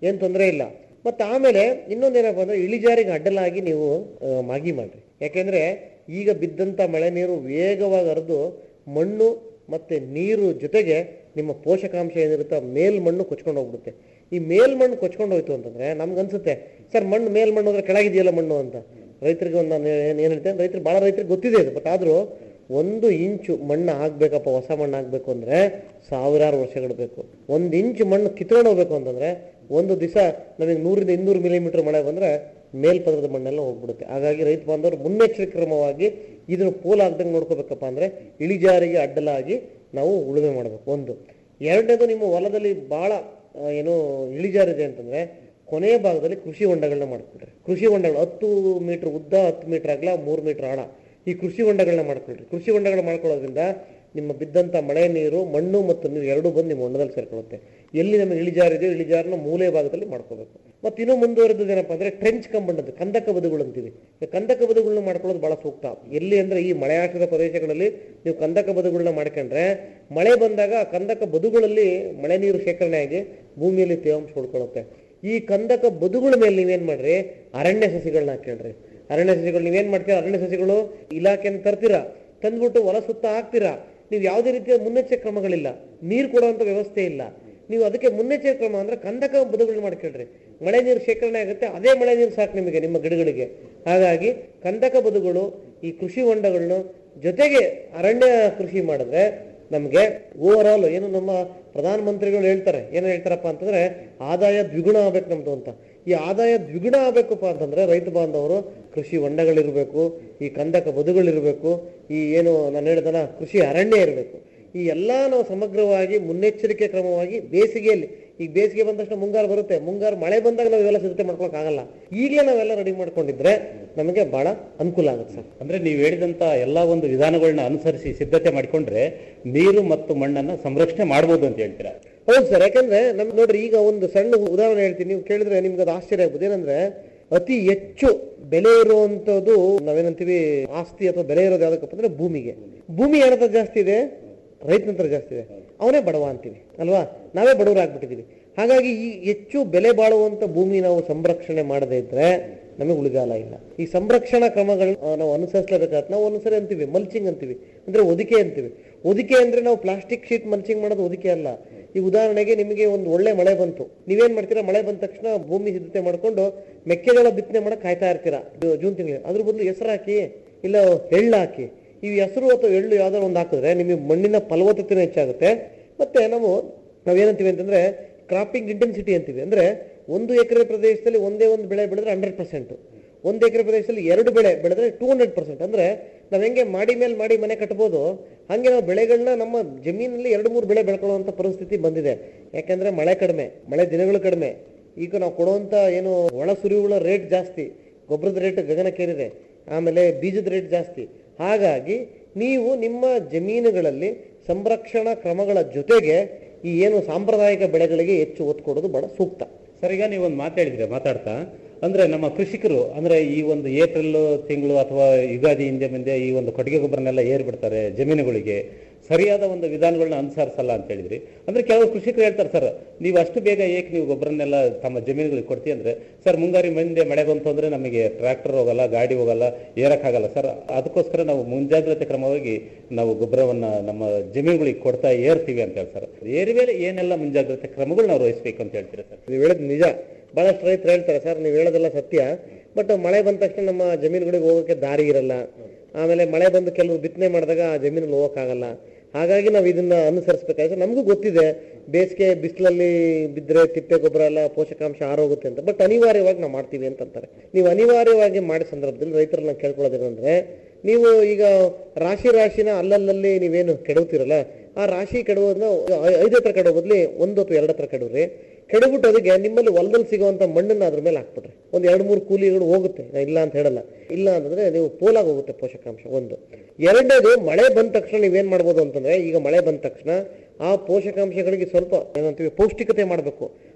ಏನ್ ತೊಂದರೆ ಇಲ್ಲ ಮತ್ತೆ ಆಮೇಲೆ ಇನ್ನೊಂದೇನಪ್ಪ ಅಂದ್ರೆ ಇಳಿಜಾರಿಗೆ ಅಡ್ಡಲಾಗಿ ನೀವು ಆ, ಮಾಗಿ ಮಾಡ್ರಿ ಯಾಕೆಂದ್ರೆ ಈಗ ಬಿದ್ದಂತ ಮಳೆ ನೀರು ವೇಗವಾಗಿ ಹರಿದು ಮಣ್ಣು ಮತ್ತೆ ನೀರು ಜೊತೆಗೆ ನಿಮ್ಮ ಪೋಷಕಾಂಶ ಏನಿರುತ್ತೆ ಆ ಮೇಲ್ಮಣ್ಣು ಕೊಚ್ಕೊಂಡು ಹೋಗ್ಬಿಡುತ್ತೆ ಈ ಮೇಲ್ಮಣ್ಣು ಕೊಚ್ಕೊಂಡು ಹೋಯ್ತು ಅಂತಂದ್ರೆ ನಮ್ಗನ್ಸುತ್ತೆ ಸರ್ ಮಣ್ಣು ಮೇಲ್ಮಣ್ಣು ಅಂದ್ರೆ ಕೆಳಗಿದೆಯಲ್ಲ ಮಣ್ಣು ಅಂತ ರೈತರಿಗೆ ಒಂದು ನಾನು ಏನ್ ಏನ್ ಹೇಳ್ತೇನೆ ರೈತರು ಬಹಳ ರೈತರಿಗೆ ಗೊತ್ತಿದೆ ಇದು ಬಟ್ ಆದ್ರೂ ಒಂದು ಇಂಚು ಮಣ್ಣು ಹಾಕ್ಬೇಕಪ್ಪ ಹೊಸ ಮಣ್ಣು ಹಾಕ್ಬೇಕು ಅಂದ್ರೆ ಸಾವಿರಾರು ವರ್ಷಗಳು ಬೇಕು ಒಂದು ಇಂಚು ಮಣ್ಣು ಕಿತ್ಕೊಂಡು ಹೋಗ್ಬೇಕು ಅಂತಂದ್ರೆ ಒಂದು ದಿವಸ ನಮಗೆ ನೂರಿಂದ ಇನ್ನೂರು ಮಿಲಿಮೀಟರ್ ಮಳೆ ಬಂದ್ರೆ ಮೇಲ್ಪದರದ ಮಣ್ಣೆಲ್ಲ ಹೋಗ್ಬಿಡುತ್ತೆ ಹಾಗಾಗಿ ರೈತ ಬಾಂಧವರು ಮುನ್ನೆಚ್ಚರಿಕೆ ಕ್ರಮವಾಗಿ ಇದನ್ನು ಪೋಲಾಗ್ದಂಗೆ ನೋಡ್ಕೋಬೇಕಪ್ಪ ಅಂದ್ರೆ ಇಳಿಜಾರಿಗೆ ಅಡ್ಡಲಾಗಿ ನಾವು ಉಳುಮೆ ಮಾಡಬೇಕು ಒಂದು ಎರಡನೇದು ನಿಮ್ಮ ಹೊಲದಲ್ಲಿ ಬಹಳ ಆ, ಏನು ಇಳಿಜಾರಿದೆ ಅಂತಂದ್ರೆ ಕೊನೆಯ ಭಾಗದಲ್ಲಿ ಕೃಷಿ ಹೊಂಡಗಳನ್ನ ಮಾಡ್ಕೊಳ್ರಿ ಕೃಷಿ ಹೊಂಡಗಳು ಹತ್ತು ಮೀಟರ್ ಉದ್ದ ಹತ್ತು ಮೀಟರ್ ಅಗಲ ಮೂರು ಮೀಟರ್ ಆಳ ಈ ಕೃಷಿ ಹೊಂಡಗಳನ್ನ ಮಾಡ್ಕೊಳ್ರಿ ಕೃಷಿ ಹೊಂಡಗಳು ಮಾಡ್ಕೊಳ್ಳೋದ್ರಿಂದ ನಿಮ್ಮ ಬಿದ್ದಂತ ಮಳೆ ನೀರು ಮಣ್ಣು ಮತ್ತು ನೀರು ಎರಡೂ ಬಂದು ನಿಮ್ಮ ಹೊಂಡದಲ್ಲಿ ಸೇರ್ಕೊಳ್ಳುತ್ತೆ ಎಲ್ಲಿ ನಮಗೆ ಇಳಿಜಾರಿದೆಯೋ ಇಳಿಜಾರನ ಮೂಲೆ ಭಾಗದಲ್ಲಿ ಮಾಡ್ಕೋಬೇಕು ಮತ್ತೆ ಇನ್ನೂ ಮುಂದುವರೆದು ಏನಪ್ಪ ಅಂದ್ರೆ ಟ್ರೆಂಚ್ ಕಂಬಂಡದ್ದು ಕಂದಕ ಬದುಗಳು ಅಂತೀವಿ ಈ ಕಂದಕ ಬದುಗಳನ್ನ ಮಾಡ್ಕೊಳ್ಳೋದು ಬಹಳ ಸೂಕ್ತ ಎಲ್ಲಿ ಅಂದ್ರೆ ಈ ಮಳೆ ಆಶ್ರಿತ ಪ್ರದೇಶಗಳಲ್ಲಿ ನೀವು ಕಂದಕ ಬದುಗಳನ್ನ ಮಾಡ್ಕೊಂಡ್ರೆ ಮಳೆ ಬಂದಾಗ ಆ ಕಂದಕ ಬದುಗಳಲ್ಲಿ ಮಳೆ ನೀರು ಶೇಖರಣೆ ಆಗಿ ಭೂಮಿಯಲ್ಲಿ ತೇವಾಂಶ ಉಳ್ಕೊಳ್ಳುತ್ತೆ ಈ ಕಂದಕ ಬದುಗಳ ಮೇಲೆ ನೀವೇನ್ ಮಾಡ್ರಿ ಅರಣ್ಯ ಸಸಿಗಳನ್ನ ಹಾಕ್ಕೊಳ್ರಿ ಅರಣ್ಯ ಸಸಿಗಳು ನೀವೇನ್ ಮಾಡ್ತೀರಾ ಅರಣ್ಯ ಸಸಿಗಳು ಇಲಾಖೆಯನ್ನು ತರ್ತೀರಾ ತಂದ್ಬಿಟ್ಟು ಹೊಲ ಸುತ್ತ ಹಾಕ್ತೀರಾ ನೀವು ಯಾವುದೇ ರೀತಿಯ ಮುನ್ನೆಚ್ಚರಿಕೆ ಕ್ರಮಗಳಿಲ್ಲ ನೀರು ಕೊಡುವಂತ ವ್ಯವಸ್ಥೆ ಇಲ್ಲ ನೀವು ಅದಕ್ಕೆ ಮುನ್ನೆಚ್ಚರಿಕೆ ಕ್ರಮ ಅಂದ್ರೆ ಕಂದಕ ಬದುಗಳನ್ನ ಮಾಡ್ಕೊಳ್ರಿ ಮಳೆ ನೀರು ಶೇಖರಣೆ ಆಗುತ್ತೆ ಅದೇ ಮಳೆ ನೀರು ಸಾಕು ನಿಮಗೆ ನಿಮ್ಮ ಗಿಡಗಳಿಗೆ ಹಾಗಾಗಿ ಕಂದಕ ಬದುಗಳು ಈ ಕೃಷಿ ಹೊಂಡಗಳನ್ನು ಜೊತೆಗೆ ಅರಣ್ಯ ಕೃಷಿ ಮಾಡಿದ್ರೆ ನಮಗೆ ಓವರ್ ಆಲ್ ಏನು ನಮ್ಮ ಪ್ರಧಾನ ಮಂತ್ರಿಗಳು ಹೇಳ್ತಾರೆ ಏನು ಹೇಳ್ತಾರಪ್ಪ ಅಂತಂದ್ರೆ ಆದಾಯ ದ್ವಿಗುಣ ಆಗ್ಬೇಕು ನಮ್ದು ಅಂತ ಈ ಆದಾಯ ದ್ವಿಗುಣ ಆಗ್ಬೇಕಪ್ಪ ಅಂತಂದ್ರೆ ರೈತ ಬಾಂಧವರು ಕೃಷಿ ಹೊಂಡಗಳಿರ್ಬೇಕು ಈ ಕಂದಕ ಬದುಗಳಿರ್ಬೇಕು ಈ ಏನು ನಾನು ಹೇಳಿದನ ಕೃಷಿ ಅರಣ್ಯ ಇರಬೇಕು ಈ ಎಲ್ಲ ನಾವು ಸಮಗ್ರವಾಗಿ ಮುನ್ನೆಚ್ಚರಿಕೆ ಕ್ರಮವಾಗಿ ಬೇಸಿಗೆಯಲ್ಲಿ ಈಗ ಬೇಸಿಗೆ ಬಂದ ತಕ್ಷಣ ಮುಂಗಾರು ಬರುತ್ತೆ ಮುಂಗಾರು ಮಳೆ ಬಂದಾಗ ನಾವು ಇವೆಲ್ಲ ಸಿದ್ಧತೆ ಮಾಡ್ಕೊಳಕ್ ಆಗಲ್ಲ ಈಗಲೇ ನಾವೆಲ್ಲ ರೆಡಿ ಮಾಡ್ಕೊಂಡಿದ್ರೆ ನಮಗೆ ಬಹಳ ಅನುಕೂಲ ಆಗುತ್ತೆ ಸರ್ ಅಂದ್ರೆ ನೀವು ಹೇಳಿದಂತ ಎಲ್ಲಾ ಒಂದು ವಿಧಾನಗಳನ್ನ ಅನುಸರಿಸಿ ಸಿದ್ಧತೆ ಮಾಡಿಕೊಂಡ್ರೆ ನೀರು ಮತ್ತು ಮಣ್ಣನ್ನ ಸಂರಕ್ಷಣೆ ಮಾಡಬಹುದು ಅಂತ ಹೇಳ್ತೀರಾ ಹೌದು ಸರ್ ಯಾಕಂದ್ರೆ ನಮ್ ನೋಡ್ರಿ ಈಗ ಒಂದು ಸಣ್ಣ ಉದಾಹರಣೆ ಹೇಳ್ತೀನಿ ನೀವು ಕೇಳಿದ್ರೆ ನಿಮ್ಗೆ ಅದು ಆಶ್ಚರ್ಯ ಆಗ್ಬೋದು ಏನಂದ್ರೆ ಅತಿ ಹೆಚ್ಚು ಬೆಲೆ ಇರುವಂತದ್ದು ನಾವೇನಂತೀವಿ ಆಸ್ತಿ ಅಥವಾ ಬೆಲೆ ಇರೋದು ಯಾವ್ದಕ್ಕಪ್ಪ ಅಂದ್ರೆ ಭೂಮಿಗೆ ಭೂಮಿ ಯಾರ ಹತ್ರ ಜಾಸ್ತಿ ಇದೆ ರೈತನ ಹತ್ರ ಜಾಸ್ತಿ ಇದೆ ಅವನೇ ಬಡವ ಅಂತೀವಿ ಅಲ್ವಾ ನಾವೇ ಬಡವರಾಗ್ಬಿಟ್ಟಿದೀವಿ ಹಾಗಾಗಿ ಈ ಹೆಚ್ಚು ಬೆಲೆ ಬಾಳುವಂತ ಭೂಮಿ ನಾವು ಸಂರಕ್ಷಣೆ ಮಾಡದೇ ಇದ್ರೆ ನಮಗೆ ಉಳಿಗಾಲ ಇಲ್ಲ ಈ ಸಂರಕ್ಷಣಾ ಕ್ರಮಗಳನ್ನ ನಾವು ಅನುಸರಿಸಲೇಬೇಕಾದ್ರೆ ನಾವು ಒಂದ್ಸರಿ ಅಂತೀವಿ ಮಲ್ಚಿಂಗ್ ಅಂತೀವಿ ಅಂದ್ರೆ ಒದಿಕೆ ಅಂತೀವಿ ಒದಿಕೆ ಅಂದ್ರೆ ನಾವು ಪ್ಲಾಸ್ಟಿಕ್ ಶೀಟ್ ಮಲ್ಚಿಂಗ್ ಮಾಡೋದು ಒದಿಕೆ ಅಲ್ಲ ಈ ಉದಾಹರಣೆಗೆ ನಿಮಗೆ ಒಂದು ಒಳ್ಳೆ ಮಳೆ ಬಂತು ನೀವೇನ್ ಮಾಡ್ತೀರಾ ಮಳೆ ಬಂದ ತಕ್ಷಣ ಭೂಮಿ ಸಿದ್ಧತೆ ಮಾಡ್ಕೊಂಡು ಮೆಕ್ಕೆಜೋಳ ಬಿತ್ತನೆ ಮಾಡಕ್ ಕಾಯ್ತಾ ಇರ್ತೀರಾ ಜೂ- ಜೂನ್ ತಿಂಗಳು ಅದ್ರ ಬದಲು ಹೆಸರು ಹಾಕಿ ಇಲ್ಲ ಎಳ್ಳು ಹಾಕಿ ಈ ಹೆಸರು ಅಥವಾ ಎಳ್ಳು ಯಾವ್ದಾದ್ರು ಒಂದು ಹಾಕಿದ್ರೆ ನಿಮಗೆ ಮಣ್ಣಿನ ಫಲವತ್ತತೆ ಹೆಚ್ಚಾಗುತ್ತೆ ಮತ್ತೆ ನಾವು ನಾವೇನಂತೀವಿ ಅಂತಂದ್ರೆ ಕ್ರಾಪಿಂಗ್ ಇಂಟೆನ್ಸಿಟಿ ಅಂತೀವಿ ಅಂದ್ರೆ ಒಂದು ಎಕರೆ ಪ್ರದೇಶದಲ್ಲಿ ಒಂದೇ ಒಂದು ಬೆಳೆ ಬೆಳೆದ್ರೆ ಹಂಡ್ರೆಡ್ ಪರ್ಸೆಂಟ್ ಒಂದು ಎಕರೆ ಪ್ರದೇಶದಲ್ಲಿ ಎರಡು ಬೆಳೆ ಬೆಳೆದ್ರೆ ಟೂ ಹಂಡ್ರೆಡ್ ಪರ್ಸೆಂಟ್ ಅಂದ್ರೆ ನಾವ್ ಹೆಂಗೆ ಮಾಡಿ ಮೇಲೆ ಮಾಡಿ ಮನೆ ಕಟ್ಬೋದು ಹಂಗೆ ನಾವು ಬೆಳೆಗಳನ್ನ ನಮ್ಮ ಜಮೀನಲ್ಲಿ ಎರಡು ಮೂರು ಬೆಳೆ ಬೆಳ್ಕೊಳ್ಳುವಂತ ಪರಿಸ್ಥಿತಿ ಬಂದಿದೆ ಯಾಕಂದ್ರೆ ಮಳೆ ಕಡಿಮೆ ಮಳೆ ದಿನಗಳು ಕಡಿಮೆ ಈಗ ನಾವು ಕೊಡುವಂತ ಏನು ಒಳ ಸುರಿವುಗಳ ರೇಟ್ ಜಾಸ್ತಿ ಗೊಬ್ಬರದ ರೇಟ್ ಗಗನಕ್ಕೇರಿದೆ ಆಮೇಲೆ ಬೀಜದ ರೇಟ್ ಜಾಸ್ತಿ ಹಾಗಾಗಿ ನೀವು ನಿಮ್ಮ ಜಮೀನುಗಳಲ್ಲಿ ಸಂರಕ್ಷಣಾ ಕ್ರಮಗಳ ಜೊತೆಗೆ ಈ ಏನು ಸಾಂಪ್ರದಾಯಿಕ ಬೆಳೆಗಳಿಗೆ ಹೆಚ್ಚು ಒತ್ತು ಕೊಡೋದು ಬಹಳ ಸೂಕ್ತ ಸರ್ ಈಗ ನೀವು ಒಂದು ಮಾತಾಡಿದ್ರೆ ಮಾತಾಡ್ತಾ ಅಂದ್ರೆ ನಮ್ಮ ಕೃಷಿಕರು ಅಂದ್ರೆ ಈ ಒಂದು ಏಪ್ರಿಲ್ ತಿಂಗಳು ಅಥವಾ ಯುಗಾದಿ ಹಿಂದೆ ಮುಂದೆ ಈ ಒಂದು ಕೊಟ್ಟಿಗೆ ಗೊಬ್ಬರನೆಲ್ಲ ಏರ್ಬಿಡ್ತಾರೆ ಜಮೀನುಗಳಿಗೆ ಸರಿಯಾದ ಒಂದು ವಿಧಾನಗಳನ್ನ ಅನುಸರಿಸಲ್ಲ ಅಂತ ಹೇಳಿದ್ರಿ ಅಂದ್ರೆ ಕೆಲವು ಕೃಷಿಕರು ಹೇಳ್ತಾರೆ ಸರ್ ನೀವು ಅಷ್ಟು ಬೇಗ ಏಕೆ ನೀವು ಗೊಬ್ಬರನ್ನೆಲ್ಲ ತಮ್ಮ ಜಮೀನುಗಳಿಗೆ ಕೊಡ್ತೀವಿ ಅಂದ್ರೆ ಸರ್ ಮುಂಗಾರಿ ಮುಂದೆ ಮಳೆ ಬಂತು ಅಂದ್ರೆ ನಮಗೆ ಟ್ರ್ಯಾಕ್ಟರ್ ಹೋಗಲ್ಲ ಗಾಡಿ ಹೋಗಲ್ಲ ಏರಕ್ಕಾಗಲ್ಲ ಸರ್ ಅದಕ್ಕೋಸ್ಕರ ನಾವು ಮುಂಜಾಗ್ರತೆ ಕ್ರಮವಾಗಿ ನಾವು ಗೊಬ್ಬರವನ್ನ ನಮ್ಮ ಜಮೀನುಗಳಿಗೆ ಕೊಡ್ತಾ ಏರ್ತೀವಿ ಅಂತ ಹೇಳ್ತಾರೆ ಏರಿ ಮೇಲೆ ಏನೆಲ್ಲ ಮುಂಜಾಗ್ರತೆ ಕ್ರಮಗಳು ನಾವು ವಹಿಸ್ಬೇಕು ಅಂತ ಹೇಳ್ತೀರಾ ಸರ್ ನೀವು ಹೇಳೋದು ನಿಜ ಬಹಳಷ್ಟು ರೈತರು ಹೇಳ್ತಾರೆ ಸರ್ ನೀವು ಹೇಳೋದೆಲ್ಲ ಸತ್ಯ ಬಟ್ ಮಳೆ ಬಂದ ತಕ್ಷಣ ನಮ್ಮ ಜಮೀನುಗಳಿಗೆ ಹೋಗೋಕೆ ದಾರಿ ಇರಲ್ಲ ಆಮೇಲೆ ಮಳೆ ಬಂದು ಕೆಲವು ಬಿತ್ತನೆ ಮಾಡಿದಾಗ ಆ ಜಮೀನಲ್ಲಿ ಹೋಗೋಕ್ಕಾಗಲ್ಲ ಹಾಗಾಗಿ ನಾವು ಇದನ್ನ ಅನುಸರಿಸಬೇಕಾದ್ರೆ ನಮಗೂ ಗೊತ್ತಿದೆ ಬೇಸಿಗೆ ಬಿಸಿಲಲ್ಲಿ ಬಿದ್ದರೆ ತಿಪ್ಪೆ ಗೊಬ್ಬರ ಎಲ್ಲ ಪೋಷಕಾಂಶ ಆರೋಗುತ್ತೆ ಅಂತ ಬಟ್ ಅನಿವಾರ್ಯವಾಗಿ ನಾವು ಮಾಡ್ತೀವಿ ಅಂತ ಅಂತಾರೆ ನೀವು ಅನಿವಾರ್ಯವಾಗಿ ಮಾಡಿದ ಸಂದರ್ಭದಲ್ಲಿ ರೈತರನ್ನ ಕೇಳ್ಕೊಳ್ಳೋದೇನಂದ್ರೆ ನೀವು ಈಗ ರಾಶಿ ರಾಶಿನ ಅಲ್ಲಲ್ಲಲ್ಲಿ ನೀವೇನು ಕೆಡವುತ್ತೀರಲ್ಲ ಆ ರಾಶಿ ಕೆಡುವುದನ್ನ ಐ- ಐದು ಹತ್ರ ಕೆಡೋ ಬದಲಿ ಒಂದು ಅಥವಾ ಎರಡು ಹತ್ರ ಕೆಡವ್ರಿ ಕೆಡಬಿಟ್ಟು ಅದಕ್ಕೆ ನಿಮ್ಮಲ್ಲಿ ಹೊಲದಲ್ಲಿ ಸಿಗುವಂತ ಮಣ್ಣನ್ನ ಅದ್ರ ಮೇಲೆ ಹಾಕ್ಬಿಟ್ರಿ ಒಂದ್ ಎರಡು ಮೂರು ಕೂಲಿಗಳು ಹೋಗುತ್ತೆ ನಾ ಇಲ್ಲ ಅಂತ ಹೇಳಲ್ಲ ಇಲ್ಲ ಅಂತಂದ್ರೆ ನೀವು ಪೋಲಾಗಿ ಹೋಗುತ್ತೆ ಪೋಷಕಾಂಶ ಒಂದು ಎರಡನೇದು ಮಳೆ ಬಂದ ತಕ್ಷಣ ನೀವೇನ್ ಮಾಡ್ಬೋದು ಅಂತಂದ್ರೆ ಈಗ ಮಳೆ ಬಂದ ತಕ್ಷಣ ಆ ಪೋಷಕಾಂಶಗಳಿಗೆ ಸ್ವಲ್ಪ ಏನಂತೀವಿ ಪೌಷ್ಟಿಕತೆ ಮಾಡಬೇಕು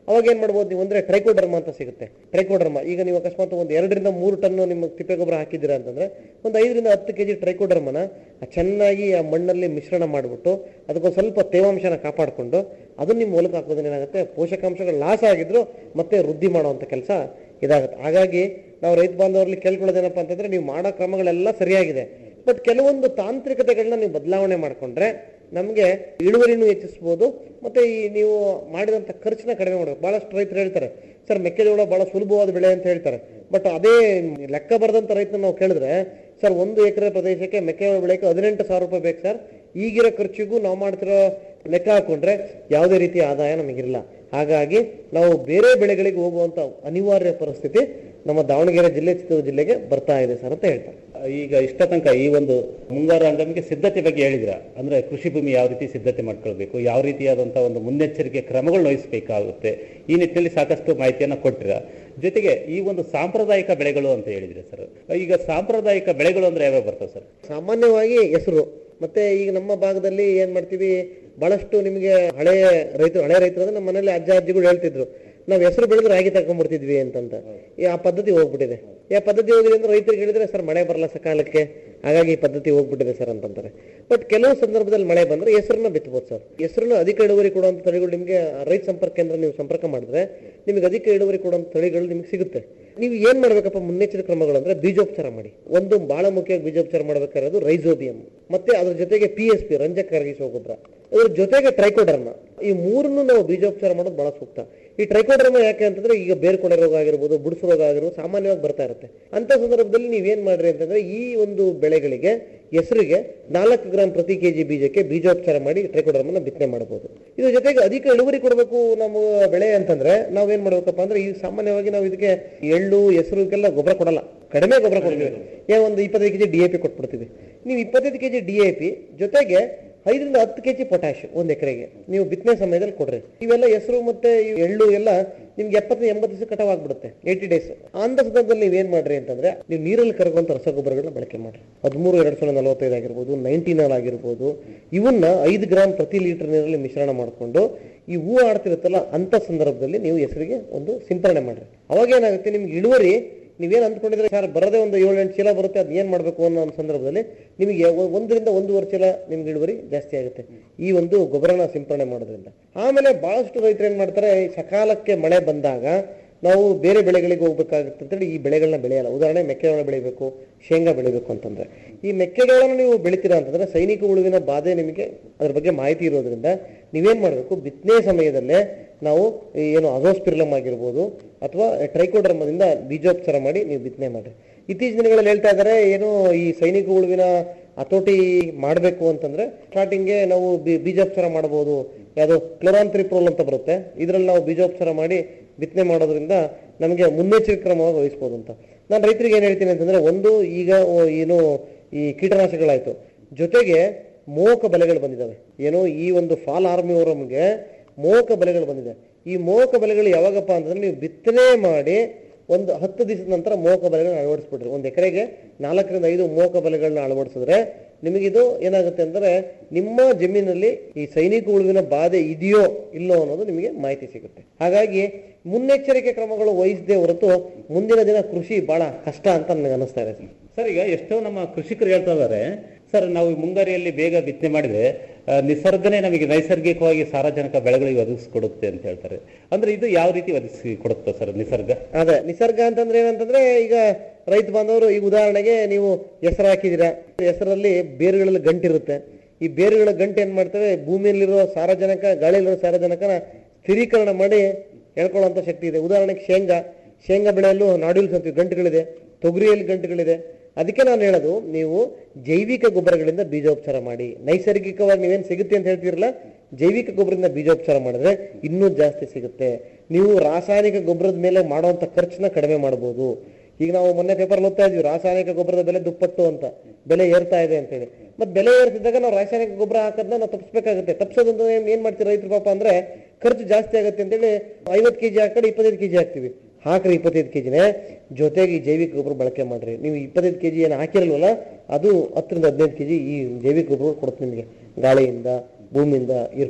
ಅವಾಗ ಏನ್ ಮಾಡ್ಬೋದು ನೀವು ಅಂದ್ರೆ ಟ್ರೈಕೋಡರ್ಮ ಅಂತ ಸಿಗುತ್ತೆ ಟ್ರೈಕೋಡರ್ಮ ಈಗ ನೀವು ಅಕಸ್ಮಾತ್ ಒಂದು ಎರಡರಿಂದ ಮೂರು ಟನ್ ನಿಮ್ಮ ತಿಪ್ಪೆ ಗೊಬ್ಬರ ಹಾಕಿದ್ದೀರಾ ಅಂತಂದ್ರೆ ಒಂದು ಐದರಿಂದ ಹತ್ತು ಕೆಜಿ ಟ್ರೈಕೋಡರ್ಮನ ಚೆನ್ನಾಗಿ ಆ ಮಣ್ಣಲ್ಲಿ ಮಿಶ್ರಣ ಮಾಡಿಬಿಟ್ಟು ಅದಕ್ಕೊಂದು ಸ್ವಲ್ಪ ತೇವಾಂಶನ ಕಾಪಾಡಿಕೊಂಡು ಅದನ್ನ ನಿಮ್ಮ ಮೂಲಕ ಹಾಕೋದ್ರಿಂದ ಏನಾಗುತ್ತೆ ಪೋಷಕಾಂಶಗಳು ಲಾಸ್ ಆಗಿದ್ರು ಮತ್ತೆ ವೃದ್ಧಿ ಮಾಡುವಂತ ಕೆಲಸ ಇದಾಗುತ್ತೆ ಹಾಗಾಗಿ ನಾವು ರೈತ ಬಾಂಧವರಲ್ಲಿ ಕೇಳ್ಕೊಳ್ಳೋದೇನಪ್ಪ ಅಂತಂದ್ರೆ ನೀವು ಮಾಡೋ ಕ್ರಮಗಳೆಲ್ಲ ಸರಿಯಾಗಿದೆ ಬಟ್ ಕೆಲವೊಂದು ತಾಂತ್ರಿಕತೆಗಳನ್ನ ನೀವು ಬದಲಾವಣೆ ಮಾಡ್ಕೊಂಡ್ರೆ ನಮಗೆ ಇಳುವರಿನೂ ಹೆಚ್ಚಿಸ್ಬೋದು ಮತ್ತೆ ಈ ನೀವು ಮಾಡಿದಂಥ ಖರ್ಚನ್ನ ಕಡಿಮೆ ಮಾಡಬೇಕು ಬಹಳಷ್ಟು ರೈತರು ಹೇಳ್ತಾರೆ ಸರ್ ಮೆಕ್ಕೆಜೋಳ ಬಹಳ ಸುಲಭವಾದ ಬೆಳೆ ಅಂತ ಹೇಳ್ತಾರೆ ಬಟ್ ಅದೇ ಲೆಕ್ಕ ಬರೆದಂತ ರೈತನ ನಾವು ಕೇಳಿದ್ರೆ ಸರ್ ಒಂದು ಎಕರೆ ಪ್ರದೇಶಕ್ಕೆ ಮೆಕ್ಕೆಜೋಳ ಬೆಳೆಗೆ ಹದಿನೆಂಟು ಸಾವಿರ ರೂಪಾಯಿ ಬೇಕು ಸರ್ ಈಗಿರೋ ಖರ್ಚಿಗೂ ನಾವು ಮಾಡ್ತಿರೋ ಲೆಕ್ಕ ಹಾಕೊಂಡ್ರೆ ಯಾವುದೇ ರೀತಿಯ ಆದಾಯ ನಮಗಿರಲ್ಲ ಹಾಗಾಗಿ ನಾವು ಬೇರೆ ಬೆಳೆಗಳಿಗೆ ಹೋಗುವಂತ ಅನಿವಾರ್ಯ ಪರಿಸ್ಥಿತಿ ನಮ್ಮ ದಾವಣಗೆರೆ ಜಿಲ್ಲೆ ಚಿತ್ರದುರ್ಗ ಜಿಲ್ಲೆಗೆ ಬರ್ತಾ ಇದೆ ಸರ್ ಅಂತ ಹೇಳ್ತಾರೆ ಈಗ ಇಷ್ಟ ತನಕ ಈ ಒಂದು ಮುಂಗಾರು ಹಂಗಾಮಿಗೆ ಸಿದ್ಧತೆ ಬಗ್ಗೆ ಹೇಳಿದ್ರ ಅಂದ್ರೆ ಕೃಷಿ ಭೂಮಿ ಯಾವ ರೀತಿ ಸಿದ್ಧತೆ ಮಾಡ್ಕೊಳ್ಬೇಕು ಯಾವ ರೀತಿಯಾದಂತಹ ಒಂದು ಮುನ್ನೆಚ್ಚರಿಕೆ ಕ್ರಮಗಳನ್ನ ವಹಿಸಬೇಕಾಗುತ್ತೆ ಈ ನಿಟ್ಟಿನಲ್ಲಿ ಸಾಕಷ್ಟು ಮಾಹಿತಿಯನ್ನ ಕೊಟ್ಟಿರ ಜೊತೆಗೆ ಈ ಒಂದು ಸಾಂಪ್ರದಾಯಿಕ ಬೆಳೆಗಳು ಅಂತ ಹೇಳಿದ್ರೆ ಸರ್ ಈಗ ಸಾಂಪ್ರದಾಯಿಕ ಬೆಳೆಗಳು ಅಂದ್ರೆ ಯಾವ್ಯಾವ ಬರ್ತವೆ ಸರ್ ಸಾಮಾನ್ಯವಾಗಿ ಹೆಸರು ಮತ್ತೆ ಈಗ ನಮ್ಮ ಭಾಗದಲ್ಲಿ ಏನ್ ಮಾಡ್ತೀವಿ ಬಹಳಷ್ಟು ನಿಮಗೆ ಹಳೆ ರೈತರು ಹಳೆ ರೈತರು ಅಂದ್ರೆ ನಮ್ಮ ಮನೇಲಿ ಅಜ್ಜ ಅಜ್ಜಿಗಳು ಹೇಳ್ತಿದ್ರು ನಾವು ಹೆಸರು ಬೆಳೆದು ರಾಗಿ ತಗೊಂಡ್ಬಿಡ್ತಿದ್ವಿ ಅಂತಂತ ಈ ಆ ಪದ್ಧತಿ ಹೋಗ್ಬಿಟ್ಟಿದೆ ಈ ಆ ಪದ್ಧತಿ ಹೋಗಿದೆ ಅಂದ್ರೆ ರೈತರಿಗೆ ಹೇಳಿದ್ರೆ ಸರ್ ಮಳೆ ಬರಲ್ಲ ಸಕಾಲಕ್ಕೆ ಹಾಗಾಗಿ ಈ ಪದ್ಧತಿ ಹೋಗ್ಬಿಟ್ಟಿದೆ ಸರ್ ಅಂತಂತಾರೆ ಬಟ್ ಕೆಲವು ಸಂದರ್ಭದಲ್ಲಿ ಮಳೆ ಬಂದ್ರೆ ಹೆಸರನ್ನ ಬಿತ್ತಬಹುದು ಸರ್ ಹೆಸರನ್ನ ಅಧಿಕ ಇಳುವರಿ ಕೊಡುವಂತ ತಳಿಗಳು ನಿಮಗೆ ರೈತ ಸಂಪರ್ಕ ಕೇಂದ್ರ ನೀವು ಸಂಪರ್ಕ ಮಾಡಿದ್ರೆ ನಿಮಗೆ ಅಧಿಕ ಇಳುವರಿ ಕೊಡುವಂತ ತಳಿಗಳು ನಿಮಗೆ ಸಿಗುತ್ತೆ ನೀವು ಏನ್ ಮಾಡ್ಬೇಕಪ್ಪ ಮುನ್ನೆಚ್ಚರಿಕೆ ಕ್ರಮಗಳು ಅಂದ್ರೆ ಬೀಜೋಪಚಾರ ಮಾಡಿ ಒಂದು ಬಹಳ ಮುಖ್ಯವಾಗಿ ಬೀಜೋಪಚಾರ ಮಾಡ್ಬೇಕಾಗಿರೋದು ರೈಸೋಬಿಯಂ ಮತ್ತೆ ಅದ್ರ ಜೊತೆಗೆ ಪಿ ಎಸ್ ಪಿ ರಂಜಕ ಕರಗಿಸುವ ಗೊಬ್ಬರ ಅದ್ರ ಜೊತೆಗೆ ಟ್ರೈಕೋಡರ್ಮ ಈ ಮೂರನ್ನು ನಾವು ಬೀಜೋಪಚಾರ ಮಾಡೋದು ಬಹಳ ಸೂಕ್ತ ಈ ಟ್ರೈಕೋಡರ್ಮ ಯಾಕೆ ಅಂತಂದ್ರೆ ಈಗ ಬೇರ್ಕೊಳೆ ರೋಗ ಆಗಿರ್ಬೋದು ಬುಡ್ಸು ರೋಗ ಆಗಿರ್ಬೋದು ಸಾಮಾನ್ಯವಾಗಿ ಬರ್ತಾ ಇರುತ್ತೆ ಅಂತ ಸಂದರ್ಭದಲ್ಲಿ ನೀವೇನ್ ಮಾಡ್ರಿ ಅಂತಂದ್ರೆ ಈ ಒಂದು ಬೆಳೆಗಳಿಗೆ ಹೆಸರಿಗೆ ನಾಲ್ಕು ಗ್ರಾಂ ಪ್ರತಿ ಕೆಜಿ ಬೀಜಕ್ಕೆ ಬೀಜೋಪಚಾರ ಮಾಡಿ ಟ್ರೈಕೋಡರ್ಮನ ಬಿತ್ತನೆ ಮಾಡಬಹುದು ಇದ್ರ ಜೊತೆಗೆ ಅಧಿಕ ಇಳುವರಿ ಕೊಡಬೇಕು ನಮ್ಮ ಬೆಳೆ ಅಂತಂದ್ರೆ ನಾವೇನ್ ಮಾಡ್ಬೇಕಪ್ಪ ಅಂದ್ರೆ ಈ ಸಾಮಾನ್ಯವಾಗಿ ನಾವು ಇದಕ್ಕೆ ಎಳ್ಳು ಹೆಸರು ಇದಕ್ಕೆಲ್ಲ ಗೊಬ್ಬರ ಕೊಡಲ್ಲ ಕಡಿಮೆ ಗೊಬ್ಬರ ಕೊಡ್ತೀವಿ ಏನ್ ಒಂದು ಇಪ್ಪತ್ತೈದು ಕೆಜಿ ಡಿ ಎ ಪಿ ಕೊಟ್ಬಿಡ್ತೀವಿ ನೀವು ಇಪ್ಪತ್ತೈದು ಕೆಜಿ ಡಿ ಎ ಪಿ ಜೊತೆಗೆ ಐದರಿಂದ ಹತ್ತು ಕೆಜಿ ಪೊಟ್ಯಾಶ್ ಒಂದ್ ಎಕರೆಗೆ ನೀವು ಬಿತ್ತನೆ ಸಮಯದಲ್ಲಿ ಕೊಡ್ರಿ ಇವೆಲ್ಲ ಹೆಸರು ಮತ್ತೆ ಈ ಎಳ್ಳು ಎಲ್ಲ ನಿಮ್ಗೆ ಎಪ್ಪತ್ತು ಎಂಬತ್ತು ದಿವಸ ಕಟಾವ್ ಆಗ್ಬಿಡುತ್ತೆ ಏಯ್ಟಿ ಡೇಸ್ ಅಂತ ಸಂದರ್ಭದಲ್ಲಿ ನೀವು ಏನ್ ಮಾಡ್ರಿ ಅಂತಂದ್ರೆ ನೀವು ನೀರಲ್ಲಿ ಕರಗುವಂತ ರಸಗೊಬ್ಬರಗಳನ್ನ ಬಳಕೆ ಮಾಡ್ರಿ ಹದಿಮೂರು ಎರಡ್ ಸಾವಿರದ ನಲವತ್ತೈದು ಆಗಿರ್ಬೋದು ನೈನ್ಟೀನಲ್ ಆಗಿರ್ಬೋದು ಇವನ್ನ ಐದು ಗ್ರಾಮ್ ಪ್ರತಿ ಲೀಟರ್ ನೀರಲ್ಲಿ ಮಿಶ್ರಣ ಮಾಡಿಕೊಂಡು ಈ ಹೂ ಆಡ್ತಿರುತ್ತಲ್ಲ ಅಂತ ಸಂದರ್ಭದಲ್ಲಿ ನೀವು ಹೆಸರಿಗೆ ಒಂದು ಸಿಂಪರಣೆ ಮಾಡ್ರಿ ಅವಾಗ ಏನಾಗುತ್ತೆ ನಿಮ್ಗೆ ಇಳುವರಿ ನೀವೇನ್ ಅಂದ್ಕೊಂಡಿದ್ರೆ ಸರ್ ಬರದೇ ಒಂದು ಏಳು ಎಂಟು ಚೀಲ ಬರುತ್ತೆ ಅದ್ ಏನ್ ಮಾಡ್ಬೇಕು ಅನ್ನೋ ಒಂದು ಸಂದರ್ಭದಲ್ಲಿ ನಿಮಗೆ ಒ- ಒಂದರಿಂದ ಒಂದೂವರೆ ಚೀಲ ನಿಮ್ಗೆ ಇಳುವರಿ ಜಾಸ್ತಿ ಆಗುತ್ತೆ ಈ ಒಂದು ಗೊಬ್ಬರನ ಸಿಂಪರಣೆ ಮಾಡೋದ್ರಿಂದ ಆಮೇಲೆ ಬಹಳಷ್ಟು ರೈತರು ಏನ್ ಮಾಡ್ತಾರೆ ಈ ಸಕಾಲಕ್ಕೆ ಮಳೆ ಬಂದಾಗ ನಾವು ಬೇರೆ ಬೆಳೆಗಳಿಗೆ ಹೋಗ್ಬೇಕಾಗುತ್ತೆ ಅಂತೇಳಿ ಈ ಬೆಳೆಗಳನ್ನ ಬೆಳೆಯಲ್ಲ ಉದಾಹರಣೆ ಮೆಕ್ಕೆಜೋಳ ಬೆಳಿಬೇಕು ಶೇಂಗಾ ಬೆಳಿಬೇಕು ಅಂತಂದ್ರೆ ಈ ಮೆಕ್ಕೆಜೋಳನ ನೀವು ಬೆಳಿತೀರಾ ಅಂತಂದ್ರೆ ಸೈನಿಕ ಉಳುವಿನ ಬಾಧೆ ನಿಮಗೆ ಅದ್ರ ಬಗ್ಗೆ ಮಾಹಿತಿ ಇರೋದ್ರಿಂದ ನೀವೇನ್ ಮಾಡಬೇಕು ಬಿತ್ತನೆ ಸಮಯದಲ್ಲೇ ನಾವು ಈ ಏನು ಅಜೋಸ್ಪಿರ್ಲಮ್ ಆಗಿರ್ಬೋದು ಅಥವಾ ಟ್ರೈಕೋಡರ್ಮದಿಂದ ಬೀಜೋಪಚಾರ ಮಾಡಿ ನೀವು ಬಿತ್ತನೆ ಮಾಡಿ ಇತ್ತೀಚಿನ ದಿನಗಳಲ್ಲಿ ಹೇಳ್ತಾ ಇದ್ದಾರೆ ಏನು ಈ ಸೈನಿಕ ಉಳುವಿನ ಹತೋಟಿ ಮಾಡಬೇಕು ಅಂತಂದ್ರೆ ಸ್ಟಾರ್ಟಿಂಗ್ಗೆ ನಾವು ಬಿ- ಬೀಜೋಪಚಾರ ಮಾಡಬಹುದು ಯಾವುದು ಕ್ಲೋರಾಂತ್ರಿಪ್ರೋಲ್ ಅಂತ ಬರುತ್ತೆ ಇದರಲ್ಲಿ ನಾವು ಬೀಜೋಪಚಾರ ಮಾಡಿ ಬಿತ್ತನೆ ಮಾಡೋದ್ರಿಂದ ನಮಗೆ ಮುನ್ನೆಚ್ಚರಿಕೆ ಕ್ರಮವಾಗಿ ವಹಿಸ್ಬೋದು ಅಂತ ನಾನು ರೈತರಿಗೆ ಏನ್ ಹೇಳ್ತೀನಿ ಅಂತಂದ್ರೆ ಒಂದು ಈಗ ಓ, ಏನು ಈ ಕೀಟನಾಶಕಗಳಾಯ್ತು ಜೊತೆಗೆ ಮೋಹಕ ಬಲೆಗಳು ಬಂದಿದ್ದಾವೆ ಏನೋ ಈ ಒಂದು ಫಾಲ್ ಆರ್ಮಿ ಅವರಮ್ಗೆ ಮೋಹಕ ಬಲೆಗಳು ಬಂದಿದೆ ಈ ಮೋಹಕ ಬಲೆಗಳು ಯಾವಾಗಪ್ಪ ಅಂತಂದ್ರೆ ನೀವು ಬಿತ್ತನೆ ಮಾಡಿ ಒಂದು ಹತ್ತು ದಿವಸದ ನಂತರ ಮೋಹಕ ಬಲೆಗಳನ್ನ ಅಳವಡಿಸ್ಬಿಡ್ರಿ ಒಂದು ಎಕರೆಗೆ ನಾಲ್ಕರಿಂದ ಐದು ಮೋಹಕ ಬಲೆಗಳನ್ನ ಅಳವಡಿಸಿದ್ರೆ ನಿಮಗಿದು ಏನಾಗುತ್ತೆ ಅಂದ್ರೆ ನಿಮ್ಮ ಜಮೀನಲ್ಲಿ ಈ ಸೈನಿಕ ಉಳುವಿನ ಬಾಧೆ ಇದೆಯೋ ಇಲ್ಲೋ ಅನ್ನೋದು ನಿಮಗೆ ಮಾಹಿತಿ ಸಿಗುತ್ತೆ ಹಾಗಾಗಿ ಮುನ್ನೆಚ್ಚರಿಕೆ ಕ್ರಮಗಳು ವಹಿಸದೆ ಹೊರತು ಮುಂದಿನ ದಿನ ಕೃಷಿ ಬಹಳ ಕಷ್ಟ ಅಂತ ನನಗೆ ಅನಿಸ್ತಾ ಇದೆ ಸರ್. ಸರ್ ಈಗ ಎಷ್ಟೋ ನಮ್ಮ ಕೃಷಿಕರು ಹೇಳ್ತಾ ಇದ್ದಾರೆ ಸರ್ ನಾವು ಈ ಮುಂಗಾರಿಯಲ್ಲಿ ಬೇಗ ಬಿತ್ತನೆ ಮಾಡಿದ್ರೆ ಆ, ನಿಸರ್ಗನೇ ನಮಗೆ ನೈಸರ್ಗಿಕವಾಗಿ ಸಾರಜನಕ ಬೆಳೆಗಳಿಗೆ ಒದಗಿಸ್ಕೊಡುತ್ತೆ ಅಂತ ಹೇಳ್ತಾರೆ ಅಂದ್ರೆ ಇದು ಯಾವ ರೀತಿ ಒದಗಿಸಿ ಕೊಡುತ್ತೆ ಸರ್ ನಿಸರ್ಗ ಅದೇ ನಿಸರ್ಗ ಅಂತಂದ್ರೆ ಏನಂತಂದ್ರೆ ಈಗ ರೈತ ಬಾಂಧವರು ಈಗ ಉದಾಹರಣೆಗೆ ನೀವು ಹೆಸರು ಹಾಕಿದ್ದೀರಾ ಹೆಸರಲ್ಲಿ ಬೇರುಗಳಲ್ಲಿ ಗಂಟಿರುತ್ತೆ ಈ ಬೇರುಗಳ ಗಂಟು ಏನ್ ಮಾಡ್ತವೆ ಭೂಮಿಯಲ್ಲಿರೋ ಸಾರಜನಕ ಗಾಳಿಯಲ್ಲಿರೋ ಸಾರಜನಕನ ಸ್ಥಿರೀಕರಣ ಮಾಡಿ ಹೇಳ್ಕೊಳ್ಳುವಂತ ಶಕ್ತಿ ಇದೆ ಉದಾಹರಣೆಗೆ ಶೇಂಗಾ ಶೇಂಗಾ ಬೆಳೆಯಲ್ಲೂ ನಾಡ್ಯೂಲ್ಸ್ ಅಂತೀವಿ ಗಂಟುಗಳಿದೆ ತೊಗರಿಯಲ್ಲಿ ಗಂಟುಗಳಿದೆ ಅದಕ್ಕೆ ನಾನು ಹೇಳೋದು ನೀವು ಜೈವಿಕ ಗೊಬ್ಬರಗಳಿಂದ ಬೀಜೋಪಚಾರ ಮಾಡಿ ನೈಸರ್ಗಿಕವಾಗಿ ನೀವೇನ್ ಸಿಗುತ್ತೆ ಅಂತ ಹೇಳ್ತೀರಲ್ಲ ಜೈವಿಕ ಗೊಬ್ಬರದಿಂದ ಬೀಜೋಪಚಾರ ಮಾಡಿದ್ರೆ ಇನ್ನೂ ಜಾಸ್ತಿ ಸಿಗುತ್ತೆ ನೀವು ರಾಸಾಯನಿಕ ಗೊಬ್ಬರದ ಮೇಲೆ ಮಾಡುವಂತ ಖರ್ಚನ್ನ ಕಡಿಮೆ ಮಾಡಬಹುದು ಈಗ ನಾವು ಮೊನ್ನೆ ಪೇಪರ್ ಓದ್ತಾ ಇದ್ವಿ ರಾಸಾಯನಿಕ ಗೊಬ್ಬರದ ಬೆಲೆ ದುಪ್ಪಟ್ಟು ಅಂತ ಬೆಲೆ ಏರ್ತಾ ಇದೆ ಅಂತ ಹೇಳಿ ಮತ್ತೆ ಬೆಲೆ ಏರ್ತಿದ್ದಾಗ ನಾವು ರಾಸಾಯನಿಕ ಗೊಬ್ಬರ ಹಾಕೋದನ್ನ ನಾವು ತಪ್ಪಿಸ್ಬೇಕಾಗುತ್ತೆ ತಪ್ಪಿಸೋದಂತ ಏನ್- ಏನ್ ಮಾಡ್ತೀವಿ ರೈತರು ಪಾಪ ಅಂದ್ರೆ ಖರ್ಚು ಜಾಸ್ತಿ ಆಗುತ್ತೆ ಅಂತೇಳಿ ಐವತ್ತು ಕೆಜಿ ಹಾಕೊಂಡು ಇಪ್ಪತ್ತೈದು ಕೆಜಿ ಹಾಕ್ತಿವಿ ಹಾಕ್ರಿ ಇಪ್ಪತ್ತೈದು ಕೆಜಿನೇ ಜೊತೆಗೆ ಈ ಜೈವಿಕ ಗೊಬ್ಬರ ಬಳಕೆ ಮಾಡ್ರಿ ನೀವು ಇಪ್ಪತ್ತೈದು ಕೆಜಿ ಏನು ಹಾಕಿರಲ್ವಲ್ಲ ಅದು ಹತ್ತರಿಂದ ಹದಿನೈದು ಕೆಜಿ ಈ ಜೈವಿಕ ಗೊಬ್ಬರ ಕೊಡುತ್ತೆ ನಿಮಗೆ ಗಾಳಿಯಿಂದ ಭೂಮಿಯಿಂದ ಹೀರ್ಕೊಂಡು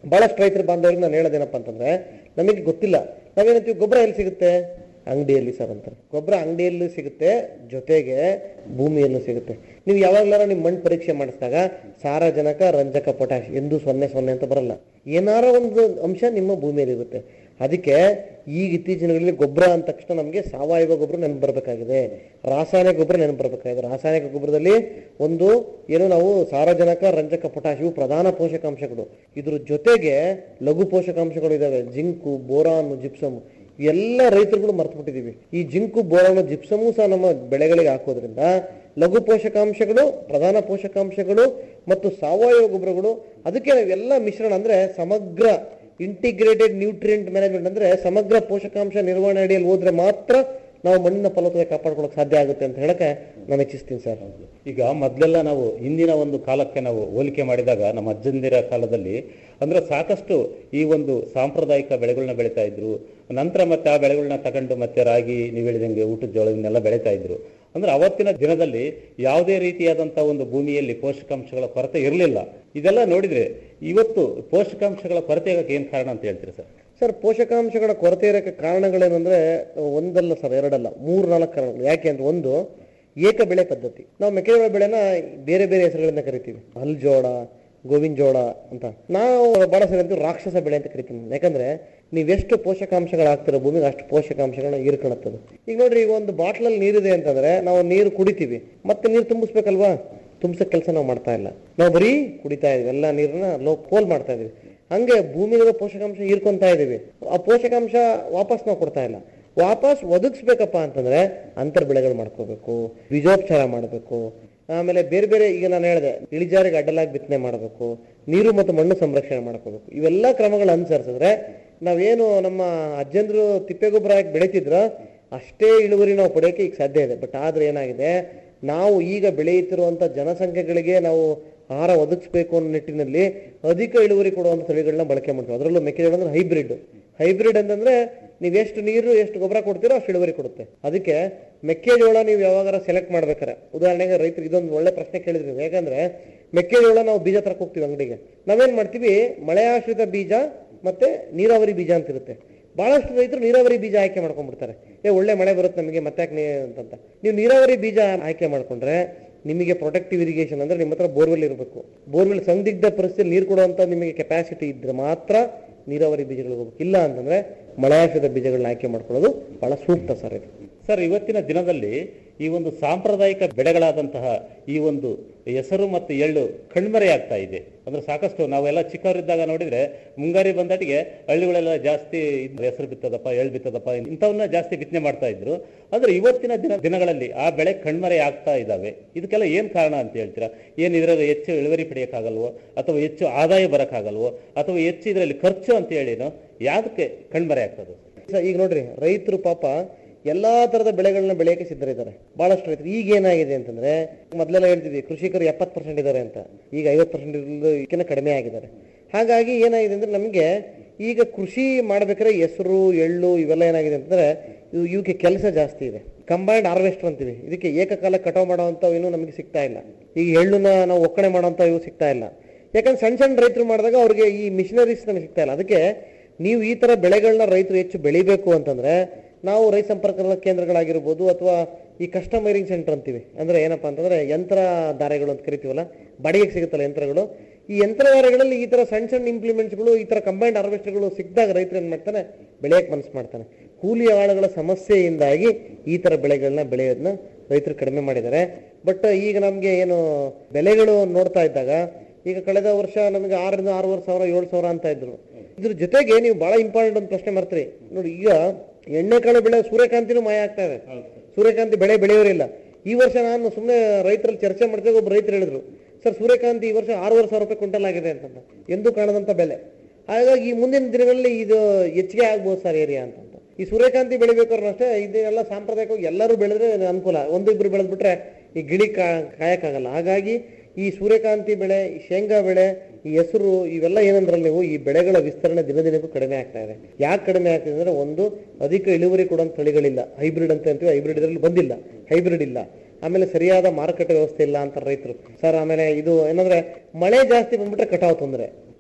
ಬಹಳಷ್ಟು ರೈತರ ಬಾಂಧವರಿಗೆ ನಾನು ಹೇಳೋದೇನಪ್ಪ ಅಂತಂದ್ರೆ ನಮಗೆ ಗೊತ್ತಿಲ್ಲ ನಾವೇನಂತೀವಿ ಗೊಬ್ಬರ ಎಲ್ಲಿ ಸಿಗುತ್ತೆ ಅಂಗಡಿಯಲ್ಲಿ ಸರ್ ಅಂತಾರೆ ಗೊಬ್ಬರ ಅಂಗಡಿಯಲ್ಲೂ ಸಿಗುತ್ತೆ ಜೊತೆಗೆ ಭೂಮಿಯಲ್ಲೂ ಸಿಗುತ್ತೆ ನೀವು ಯಾವಾಗ್ಲಾರ ನಿಮ್ಮ ಮಣ್ಣು ಪರೀಕ್ಷೆ ಮಾಡಿಸಿದಾಗ ಸಾರಜನಕ ರಂಜಕ ಪೊಟ್ಯಾಶ್ ಎಂದು ಸೊನ್ನೆ ಸೊನ್ನೆ ಅಂತ ಬರಲ್ಲ ಏನಾರ ಒಂದು ಅಂಶ ನಿಮ್ಮ ಭೂಮಿಯಲ್ಲಿ ಇರುತ್ತೆ ಅದಕ್ಕೆ ಈಗ ಇತ್ತೀಚಿನ ದಿನಗಳಲ್ಲಿ ಗೊಬ್ಬರ ಅಂದ ತಕ್ಷಣ ನಮಗೆ ಸಾವಯವ ಗೊಬ್ಬರ ನೆನಪು ಬರಬೇಕಾಗಿದೆ ರಾಸಾಯನಿಕ ಗೊಬ್ಬರ ನೆನಪು ಬರಬೇಕಾಗಿದೆ ರಾಸಾಯನಿಕ ಗೊಬ್ಬರದಲ್ಲಿ ಒಂದು ಏನು ನಾವು ಸಾರಜನಕ ರಂಜಕ ಪೊಟ್ಯಾಶ್ ಇವು ಪ್ರಧಾನ ಪೋಷಕಾಂಶಗಳು ಇದ್ರ ಜೊತೆಗೆ ಲಘು ಪೋಷಕಾಂಶಗಳು ಇದಾವೆ ಜಿಂಕು ಬೋರಾನ್ ಜಿಪ್ಸಮ್ ಎಲ್ಲ ರೈತರುಗಳು ಮರ್ತು ಬಿಟ್ಟಿದೀವಿ ಈ ಜಿಂಕು ಬೋರಾನು ಜಿಪ್ಸಮು ಸಹ ನಮ್ಮ ಬೆಳೆಗಳಿಗೆ ಹಾಕೋದ್ರಿಂದ ಲಘು ಪೋಷಕಾಂಶಗಳು ಪ್ರಧಾನ ಪೋಷಕಾಂಶಗಳು ಮತ್ತು ಸಾವಯವ ಗೊಬ್ಬರಗಳು ಅದಕ್ಕೆ ನಾವೆಲ್ಲ ಮಿಶ್ರಣ ಅಂದ್ರೆ ಸಮಗ್ರ ಇಂಟಿಗ್ರೇಟೆಡ್ ನ್ಯೂಟ್ರಿಯೆಂಟ್ ಮ್ಯಾನೇಜ್ಮೆಂಟ್ ಅಂದ್ರೆ ಸಮಗ್ರ ಪೋಷಕಾಂಶ ನಿರ್ವಹಣೆ ಅಡಿಯಲ್ಲಿ ಹೋದ್ರೆ ಮಾತ್ರ ನಾವು ಮಣ್ಣಿನ ಫಲವತ್ತತೆ ಕಾಪಾಡ್ಕೊಳ್ಳೋಕೆ ಸಾಧ್ಯ ಆಗುತ್ತೆ ಅಂತ ಹೇಳಕ್ಕೆ ನಾನು ಇಚ್ಛಿಸ್ತೀನಿ ಸರ್ ಈಗ ಮೊದಲೆಲ್ಲ ನಾವು ಹಿಂದಿನ ಒಂದು ಕಾಲಕ್ಕೆ ನಾವು ಹೋಲಿಕೆ ಮಾಡಿದಾಗ ನಮ್ಮ ಅಜ್ಜಂದಿರ ಕಾಲದಲ್ಲಿ ಅಂದ್ರೆ ಸಾಕಷ್ಟು ಈ ಒಂದು ಸಾಂಪ್ರದಾಯಿಕ ಬೆಳೆಗಳನ್ನ ಬೆಳೀತಾ ಇದ್ರು ನಂತರ ಮತ್ತೆ ಆ ಬೆಳೆಗಳನ್ನ ತಗೊಂಡು ಮತ್ತೆ ರಾಗಿ ನೀವು ಹೇಳಿದಂಗೆ ಊಟದ ಜೋಳ ಇವನ್ನೆಲ್ಲ ಬೆಳೀತಾ ಇದ್ರು ಅಂದ್ರೆ ಅವತ್ತಿನ ದಿನದಲ್ಲಿ ಯಾವುದೇ ರೀತಿಯಾದಂತ ಒಂದು ಭೂಮಿಯಲ್ಲಿ ಪೋಷಕಾಂಶಗಳ ಕೊರತೆ ಇರಲಿಲ್ಲ ಇದೆಲ್ಲ ನೋಡಿದ್ರೆ ಇವತ್ತು ಪೋಷಕಾಂಶಗಳ ಕೊರತೆ ಆಗಕ್ಕೆ ಏನ್ ಕಾರಣ ಅಂತ ಹೇಳ್ತೀರಿ ಸರ್ ಸರ್ ಪೋಷಕಾಂಶಗಳ ಕೊರತೆ ಇರೋಕ್ಕೆ ಕಾರಣಗಳೇನಂದ್ರೆ ಒಂದಲ್ಲ ಸರ್ ಎರಡಲ್ಲ ಮೂರು ನಾಲ್ಕು ಕಾರಣಗಳು ಯಾಕೆ ಅಂದ್ರೆ ಒಂದು ಏಕ ಬೆಳೆ ಪದ್ಧತಿ ನಾವು ಮೆಕ್ಕೆಜೋಳ ಬೆಳೆನ ಬೇರೆ ಬೇರೆ ಹೆಸರುಗಳಿಂದ ಕರಿತೀವಿ ಹಲ್ ಜೋಳ ಗೋವಿನ ಜೋಳ ಅಂತ ನಾವು ಬಹಳ ಸರಿ ಅಂತೀವಿ ರಾಕ್ಷಸ ಬೆಳೆ ಅಂತ ಕರಿತೀವಿ ಯಾಕಂದ್ರೆ ನೀವೆಷ್ಟು ಪೋಷಕಾಂಶಗಳು ಹಾಕ್ತಿರೋ ಭೂಮಿಗೆ ಅಷ್ಟು ಪೋಷಕಾಂಶಗಳನ್ನ ಹೀರ್ಕೊಳತ್ತದು ಈಗ ನೋಡ್ರಿ ಈಗ ಒಂದು ಬಾಟ್ಲಲ್ಲಿ ನೀರಿದೆ ಅಂತಂದ್ರೆ ನಾವು ನೀರು ಕುಡಿತೀವಿ ಮತ್ತೆ ನೀರು ತುಂಬಿಸ್ಬೇಕಲ್ವಾ ತುಂಬಿಸೋ ಕೆಲಸ ನಾವು ಮಾಡ್ತಾ ಇಲ್ಲ ನಾವು ಬರೀ ಕುಡಿತಾ ಇದೀವಿ ಎಲ್ಲ ನೀರನ್ನ ಲೋ ಪೋಲ್ ಮಾಡ್ತಾ ಇದೀವಿ ಹಂಗೆ ಭೂಮಿಲಿರೋ ಪೋಷಕಾಂಶ ಹೀರ್ಕೊಂತಾ ಇದೀವಿ ಆ ಪೋಷಕಾಂಶ ವಾಪಸ್ ನಾವು ಕೊಡ್ತಾ ಇಲ್ಲ ವಾಪಸ್ ಒದಗಿಸ್ಬೇಕಪ್ಪ ಅಂತಂದ್ರೆ ಅಂತರ್ ಬೆಳೆಗಳು ಮಾಡ್ಕೋಬೇಕು ಬೀಜೋಪಚಾರ ಮಾಡಬೇಕು ಆಮೇಲೆ ಬೇರೆ ಬೇರೆ ಈಗ ನಾನು ಹೇಳಿದೆ ಇಳಿಜಾರಿಗೆ ಅಡ್ಡಲಾಗಿ ಬಿತ್ತನೆ ಮಾಡಬೇಕು ನೀರು ಮತ್ತು ಮಣ್ಣು ಸಂರಕ್ಷಣೆ ಮಾಡ್ಕೋಬೇಕು ಇವೆಲ್ಲ ಕ್ರಮಗಳು ಅನುಸರಿಸಿದ್ರೆ ನಾವೇನು ನಮ್ಮ ಅಜ್ಜಂದ್ರು ತಿಪ್ಪೆಗೊಬ್ಬರ ಹಾಕಿ ಬೆಳೀತಿದ್ರ ಅಷ್ಟೇ ಇಳುವರಿ ನಾವು ಪಡೆಯೋಕೆ ಈಗ ಸಾಧ್ಯ ಇದೆ ಬಟ್ ಆದ್ರೆ ಏನಾಗಿದೆ ನಾವು ಈಗ ಬೆಳೆಯುತ್ತಿರುವಂತ ಜನಸಂಖ್ಯೆಗಳಿಗೆ ನಾವು ಆಹಾರ ಒದಗಿಸ್ಬೇಕು ಅನ್ನೋ ನಿಟ್ಟಿನಲ್ಲಿ ಅಧಿಕ ಇಳುವರಿ ಕೊಡುವಂತ ತಳಿಗಳನ್ನ ಬಳಕೆ ಮಾಡ್ತೀವಿ ಅದರಲ್ಲೂ ಮೆಕ್ಕೆಜೋಳ ಅಂದ್ರೆ ಹೈಬ್ರಿಡ್ ಹೈಬ್ರಿಡ್ ಅಂತಂದ್ರೆ ನೀವು ಎಷ್ಟು ನೀರು ಎಷ್ಟು ಗೊಬ್ಬರ ಕೊಡ್ತೀರೋ ಅಷ್ಟು ಇಳುವರಿ ಕೊಡುತ್ತೆ ಅದಕ್ಕೆ ಮೆಕ್ಕೆಜೋಳ ನೀವು ಯಾವಾಗಾರ ಸೆಲೆಕ್ಟ್ ಮಾಡ್ಬೇಕಾರೆ ಉದಾಹರಣೆಗೆ ರೈತರು ಇದೊಂದು ಒಳ್ಳೆ ಪ್ರಶ್ನೆ ಕೇಳಿದ್ರಿ ನೀವು. ಯಾಕಂದ್ರೆ ಮೆಕ್ಕೆಜೋಳ ನಾವು ಬೀಜ ತರಕ್ ಹೋಗ್ತೀವಿ ಅಂಗಡಿಗೆ ನಾವೇನ್ ಮಾಡ್ತೀವಿ ಮಳೆ ಆಶ್ರಿತ ಬೀಜ ಮತ್ತೆ ನೀರಾವರಿ ಬೀಜ ಅಂತ ಇರುತ್ತೆ ಬಹಳಷ್ಟು ರೈತರು ನೀರಾವರಿ ಬೀಜ ಆಯ್ಕೆ ಮಾಡ್ಕೊಂಡ್ಬಿಡ್ತಾರೆ ಏ ಒಳ್ಳೆ ಮಳೆ ಬರುತ್ತೆ ನಮಗೆ ಮತ್ತೆ ಯಾಕೆ ನೀ- ಅಂತಂತ ನೀವು ನೀರಾವರಿ ಬೀಜ ಆಯ್ಕೆ ಮಾಡ್ಕೊಂಡ್ರೆ ನಿಮಗೆ ಪ್ರೊಟೆಕ್ಟಿವ್ ಇರಿಗೇಷನ್ ಅಂದ್ರೆ ನಿಮ್ಮ ಹತ್ರ ಬೋರ್ವೆಲ್ ಇರಬೇಕು ಬೋರ್ವೆಲ್ ಸಂದಿಗ್ಧ ಪರಿಸ್ಥಿತಿಯಲ್ಲಿ ನೀರು ಕೊಡುವಂತ ನಿಮಗೆ ಕೆಪಾಸಿಟಿ ಇದ್ರೆ ಮಾತ್ರ ನೀರಾವರಿ ಬೀಜಗಳಿಗೆ ಹೋಗ್ಬೇಕು ಇಲ್ಲ ಅಂತಂದ್ರೆ ಮಳೆಯಾಶ್ರಿತ ಬೀಜಗಳನ್ನ ಆಯ್ಕೆ ಮಾಡ್ಕೊಳ್ಳೋದು ಬಹಳ ಸೂಕ್ತ ಸರ್ ಇದು ಸರ್ ಇವತ್ತಿನ ದಿನದಲ್ಲಿ ಈ ಒಂದು ಸಾಂಪ್ರದಾಯಿಕ ಬೆಳೆಗಳಾದಂತಹ ಈ ಒಂದು ಹೆಸರು ಮತ್ತು ಎಳ್ಳು ಕಣ್ಮರೆಯಾಗ್ತಾ ಇದೆ ಅಂದ್ರೆ ಸಾಕಷ್ಟು ನಾವೆಲ್ಲ ಚಿಕ್ಕವರಿದ್ದಾಗ ನೋಡಿದ್ರೆ ಮುಂಗಾರಿ ಬಂದಟಿಗೆ ಹಳ್ಳಿಗಳೆಲ್ಲ ಜಾಸ್ತಿ ಇದ್ ಹೆಸರು ಬಿತ್ತದಪ್ಪ ಎಳ್ಳು ಬಿತ್ತದಪ್ಪ ಇಂಥವನ್ನ ಜಾಸ್ತಿ ಬಿತ್ತನೆ ಮಾಡ್ತಾ ಇದ್ರು ಆದ್ರೆ ಇವತ್ತಿನ ದಿನ ದಿನಗಳಲ್ಲಿ ಆ ಬೆಳೆ ಕಣ್ಮರೆ ಆಗ್ತಾ ಇದಾವೆ ಇದಕ್ಕೆಲ್ಲ ಏನ್ ಕಾರಣ ಅಂತ ಹೇಳ್ತೀರಾ ಏನ್ ಇದರಲ್ಲಿ ಹೆಚ್ಚು ಇಳುವರಿ ಪಡೆಯಕ್ಕಾಗಲ್ವೋ ಅಥವಾ ಹೆಚ್ಚು ಆದಾಯ ಬರಕ್ಕಾಗಲ್ವೋ ಅಥವಾ ಹೆಚ್ಚು ಇದರಲ್ಲಿ ಖರ್ಚು ಅಂತ ಹೇಳಿನೋ ಯಾವ್ದಕ್ಕೆ ಕಣ್ಮರೆ ಆಗ್ತದೆ ಸ- ಈಗ ನೋಡ್ರಿ ರೈತರು ಪಾಪ ಎಲ್ಲಾ ತರದ ಬೆಳೆಗಳನ್ನ ಬೆಳೆಯಕ್ಕೆ ಸಿದ್ಧರಿದ್ದಾರೆ ಬಹಳಷ್ಟು ರೈತರು ಈಗ ಏನಾಗಿದೆ ಅಂತಂದ್ರೆ ಮೊದಲೆಲ್ಲ ಹೇಳ್ತಿದ್ವಿ ಕೃಷಿಕರು ಎಪ್ಪತ್ತು ಪರ್ಸೆಂಟ್ ಇದ್ದಾರೆ ಅಂತ ಈಗ ಐವತ್ತು ಪರ್ಸೆಂಟ್ ಇದಕ್ಕಿಂತ ಕಡಿಮೆ ಆಗಿದ್ದಾರೆ ಹಾಗಾಗಿ ಏನಾಗಿದೆ ಅಂದ್ರೆ ನಮಗೆ ಈಗ ಕೃಷಿ ಮಾಡ್ಬೇಕಾದ್ರೆ ಹೆಸರು ಎಳ್ಳು ಇವೆಲ್ಲ ಏನಾಗಿದೆ ಅಂತಂದ್ರೆ ಇವು ಇವಕ್ಕೆ ಕೆಲಸ ಜಾಸ್ತಿ ಇದೆ ಕಂಬೈನ್ಡ್ ಹಾರ್ವೆಸ್ಟರ್ ಅಂತೀವಿ ಇದಕ್ಕೆ ಏಕಕಾಲ ಕಟಾವ್ ಮಾಡೋವಂಥವು ಇನ್ನೂ ನಮಗೆ ಸಿಗ್ತಾ ಇಲ್ಲ ಈಗ ಎಳ್ಳನ್ನ ನಾವು ಒಕ್ಕಣೆ ಮಾಡೋಂಥ ಇವು ಸಿಗ್ತಾ ಇಲ್ಲ ಯಾಕಂದ್ರೆ ಸಣ್ಣ ಸಣ್ಣ ರೈತರು ಮಾಡಿದಾಗ ಅವ್ರಿಗೆ ಈ ಮಿಷನರೀಸ್ ನಮಗೆ ಸಿಗ್ತಾ ಇಲ್ಲ ಅದಕ್ಕೆ ನೀವು ಈ ತರ ಬೆಳೆಗಳನ್ನ ರೈತರು ಹೆಚ್ಚು ಬೆಳಿಬೇಕು ಅಂತಂದ್ರೆ ನಾವು ರೈತ ಸಂಪರ್ಕ ಕೇಂದ್ರಗಳಾಗಿರ್ಬೋದು ಅಥವಾ ಈ ಕಸ್ಟಮೈರಿಂಗ್ ಸೆಂಟರ್ ಅಂತೀವಿ ಅಂದ್ರೆ ಏನಪ್ಪಾ ಅಂತಂದ್ರೆ ಯಂತ್ರ ಧಾರೆಗಳು ಅಂತ ಕರಿತೀವಲ್ಲ ಬಾಡಿಗೆಗೆ ಸಿಗುತ್ತಲ್ಲ ಯಂತ್ರಗಳು ಈ ಯಂತ್ರಧಾರೆಗಳಲ್ಲಿ ಈ ತರ ಸಣ್ಣ ಸಣ್ಣ ಇಂಪ್ಲಿಮೆಂಟ್ಸ್ಗಳು ಈ ತರ ಕಂಬೈನ್ಡ್ ಹಾರ್ವೆಸ್ಟರ್ಗಳು ಸಿಕ್ಕಿದಾಗ ರೈತರು ಏನ್ ಮಾಡ್ತಾನೆ ಬೆಳೆಯಕ್ಕೆ ಮನಸ್ಸು ಮಾಡ್ತಾನೆ ಕೂಲಿ ಆಳುಗಳ ಸಮಸ್ಯೆಯಿಂದಾಗಿ ಈ ತರ ಬೆಳೆಗಳನ್ನ ಬೆಳೆಯೋದನ್ನ ರೈತರು ಕಡಿಮೆ ಮಾಡಿದ್ದಾರೆ ಬಟ್ ಈಗ ನಮ್ಗೆ ಏನು ಬೆಲೆಗಳು ನೋಡ್ತಾ ಇದ್ದಾಗ ಈಗ ಕಳೆದ ವರ್ಷ ನಮಗೆ ಆರರಿಂದ ಆರೂವರೆ ಸಾವಿರ ಏಳು ಸಾವಿರ ಅಂತ ಇದ್ರು ಇದ್ರ ಜೊತೆಗೆ ನೀವು ಬಹಳ ಇಂಪಾರ್ಟೆಂಟ್ ಒಂದು ಪ್ರಶ್ನೆ ಮಾಡ್ತೀರಿ ನೋಡಿ ಈಗ ಎಣ್ಣೆಕಾಳು ಬೆಳೆ ಸೂರ್ಯಕಾಂತಿನೂ ಮಾಯ ಆಗ್ತಾ ಇದೆ ಸೂರ್ಯಕಾಂತಿ ಬೆಳೆ ಬೆಳೆಯೋರಿಲ್ಲ ಈ ವರ್ಷ ನಾನು ಸುಮ್ಮನೆ ರೈತರಲ್ಲಿ ಚರ್ಚೆ ಮಾಡ್ದಾಗ ಒಬ್ಬ ರೈತರು ಹೇಳಿದ್ರು ಸರ್ ಸೂರ್ಯಕಾಂತಿ ಈ ವರ್ಷ ಆರೂವರೆ ಸಾವಿರ ರೂಪಾಯಿ ಕ್ವಿಂಟಲ್ ಆಗಿದೆ ಅಂತಂದ ಎಂದೂ ಕಾಣದಂತ ಬೆಲೆ ಹಾಗಾಗಿ ಈ ಮುಂದಿನ ದಿನಗಳಲ್ಲಿ ಇದು ಹೆಚ್ಚಿಗೆ ಆಗ್ಬೋದು ಸರ್ ಏರಿಯಾ ಅಂತಂತ ಈ ಸೂರ್ಯಕಾಂತಿ ಬೆಳಿಬೇಕಾದ್ರೂ ಅಷ್ಟೇ ಇದನ್ನೆಲ್ಲ ಸಾಂಪ್ರದಾಯಿಕವಾಗಿ ಎಲ್ಲರೂ ಬೆಳೆದ್ರೆ ಅನುಕೂಲ ಒಂದಿಬ್ರು ಬೆಳೆದ್ಬಿಟ್ರೆ ಈ ಗಿಳಿ ಕಾ ಕಾಯಕ್ಕಾಗಲ್ಲ ಹಾಗಾಗಿ ಈ ಸೂರ್ಯಕಾಂತಿ ಬೆಳೆ ಈ ಶೇಂಗಾ ಬೆಳೆ ಈ ಹೆಸರು ಇವೆಲ್ಲ ಏನಂದ್ರಲ್ಲಿ ನೀವು ಈ ಬೆಳೆಗಳ ವಿಸ್ತರಣೆ ದಿನ ದಿನಕ್ಕೂ ಕಡಿಮೆ ಆಗ್ತಾ ಇದೆ ಯಾಕೆ ಕಡಿಮೆ ಆಗ್ತಿದೆ ಅಂದ್ರೆ ಒಂದು ಅಧಿಕ ಇಳುವರಿ ಕೊಡುವಂತ ತಳಿಗಳಿಲ್ಲ ಹೈಬ್ರಿಡ್ ಅಂತ ಅಂತೀವಿ ಹೈಬ್ರಿಡ್ ಇದರಲ್ಲಿ ಬಂದಿಲ್ಲ ಹೈಬ್ರಿಡ್ ಇಲ್ಲ ಆಮೇಲೆ ಸರಿಯಾದ ಮಾರುಕಟ್ಟೆ ವ್ಯವಸ್ಥೆ ಇಲ್ಲ ಅಂತ ರೈತರು ಸರ್ ಆಮೇಲೆ ಇದು ಏನಂದ್ರೆ ಮಳೆ ಜಾಸ್ತಿ ಬಂದ್ಬಿಟ್ರೆ ಕಟಾವು ತೊಂದರೆ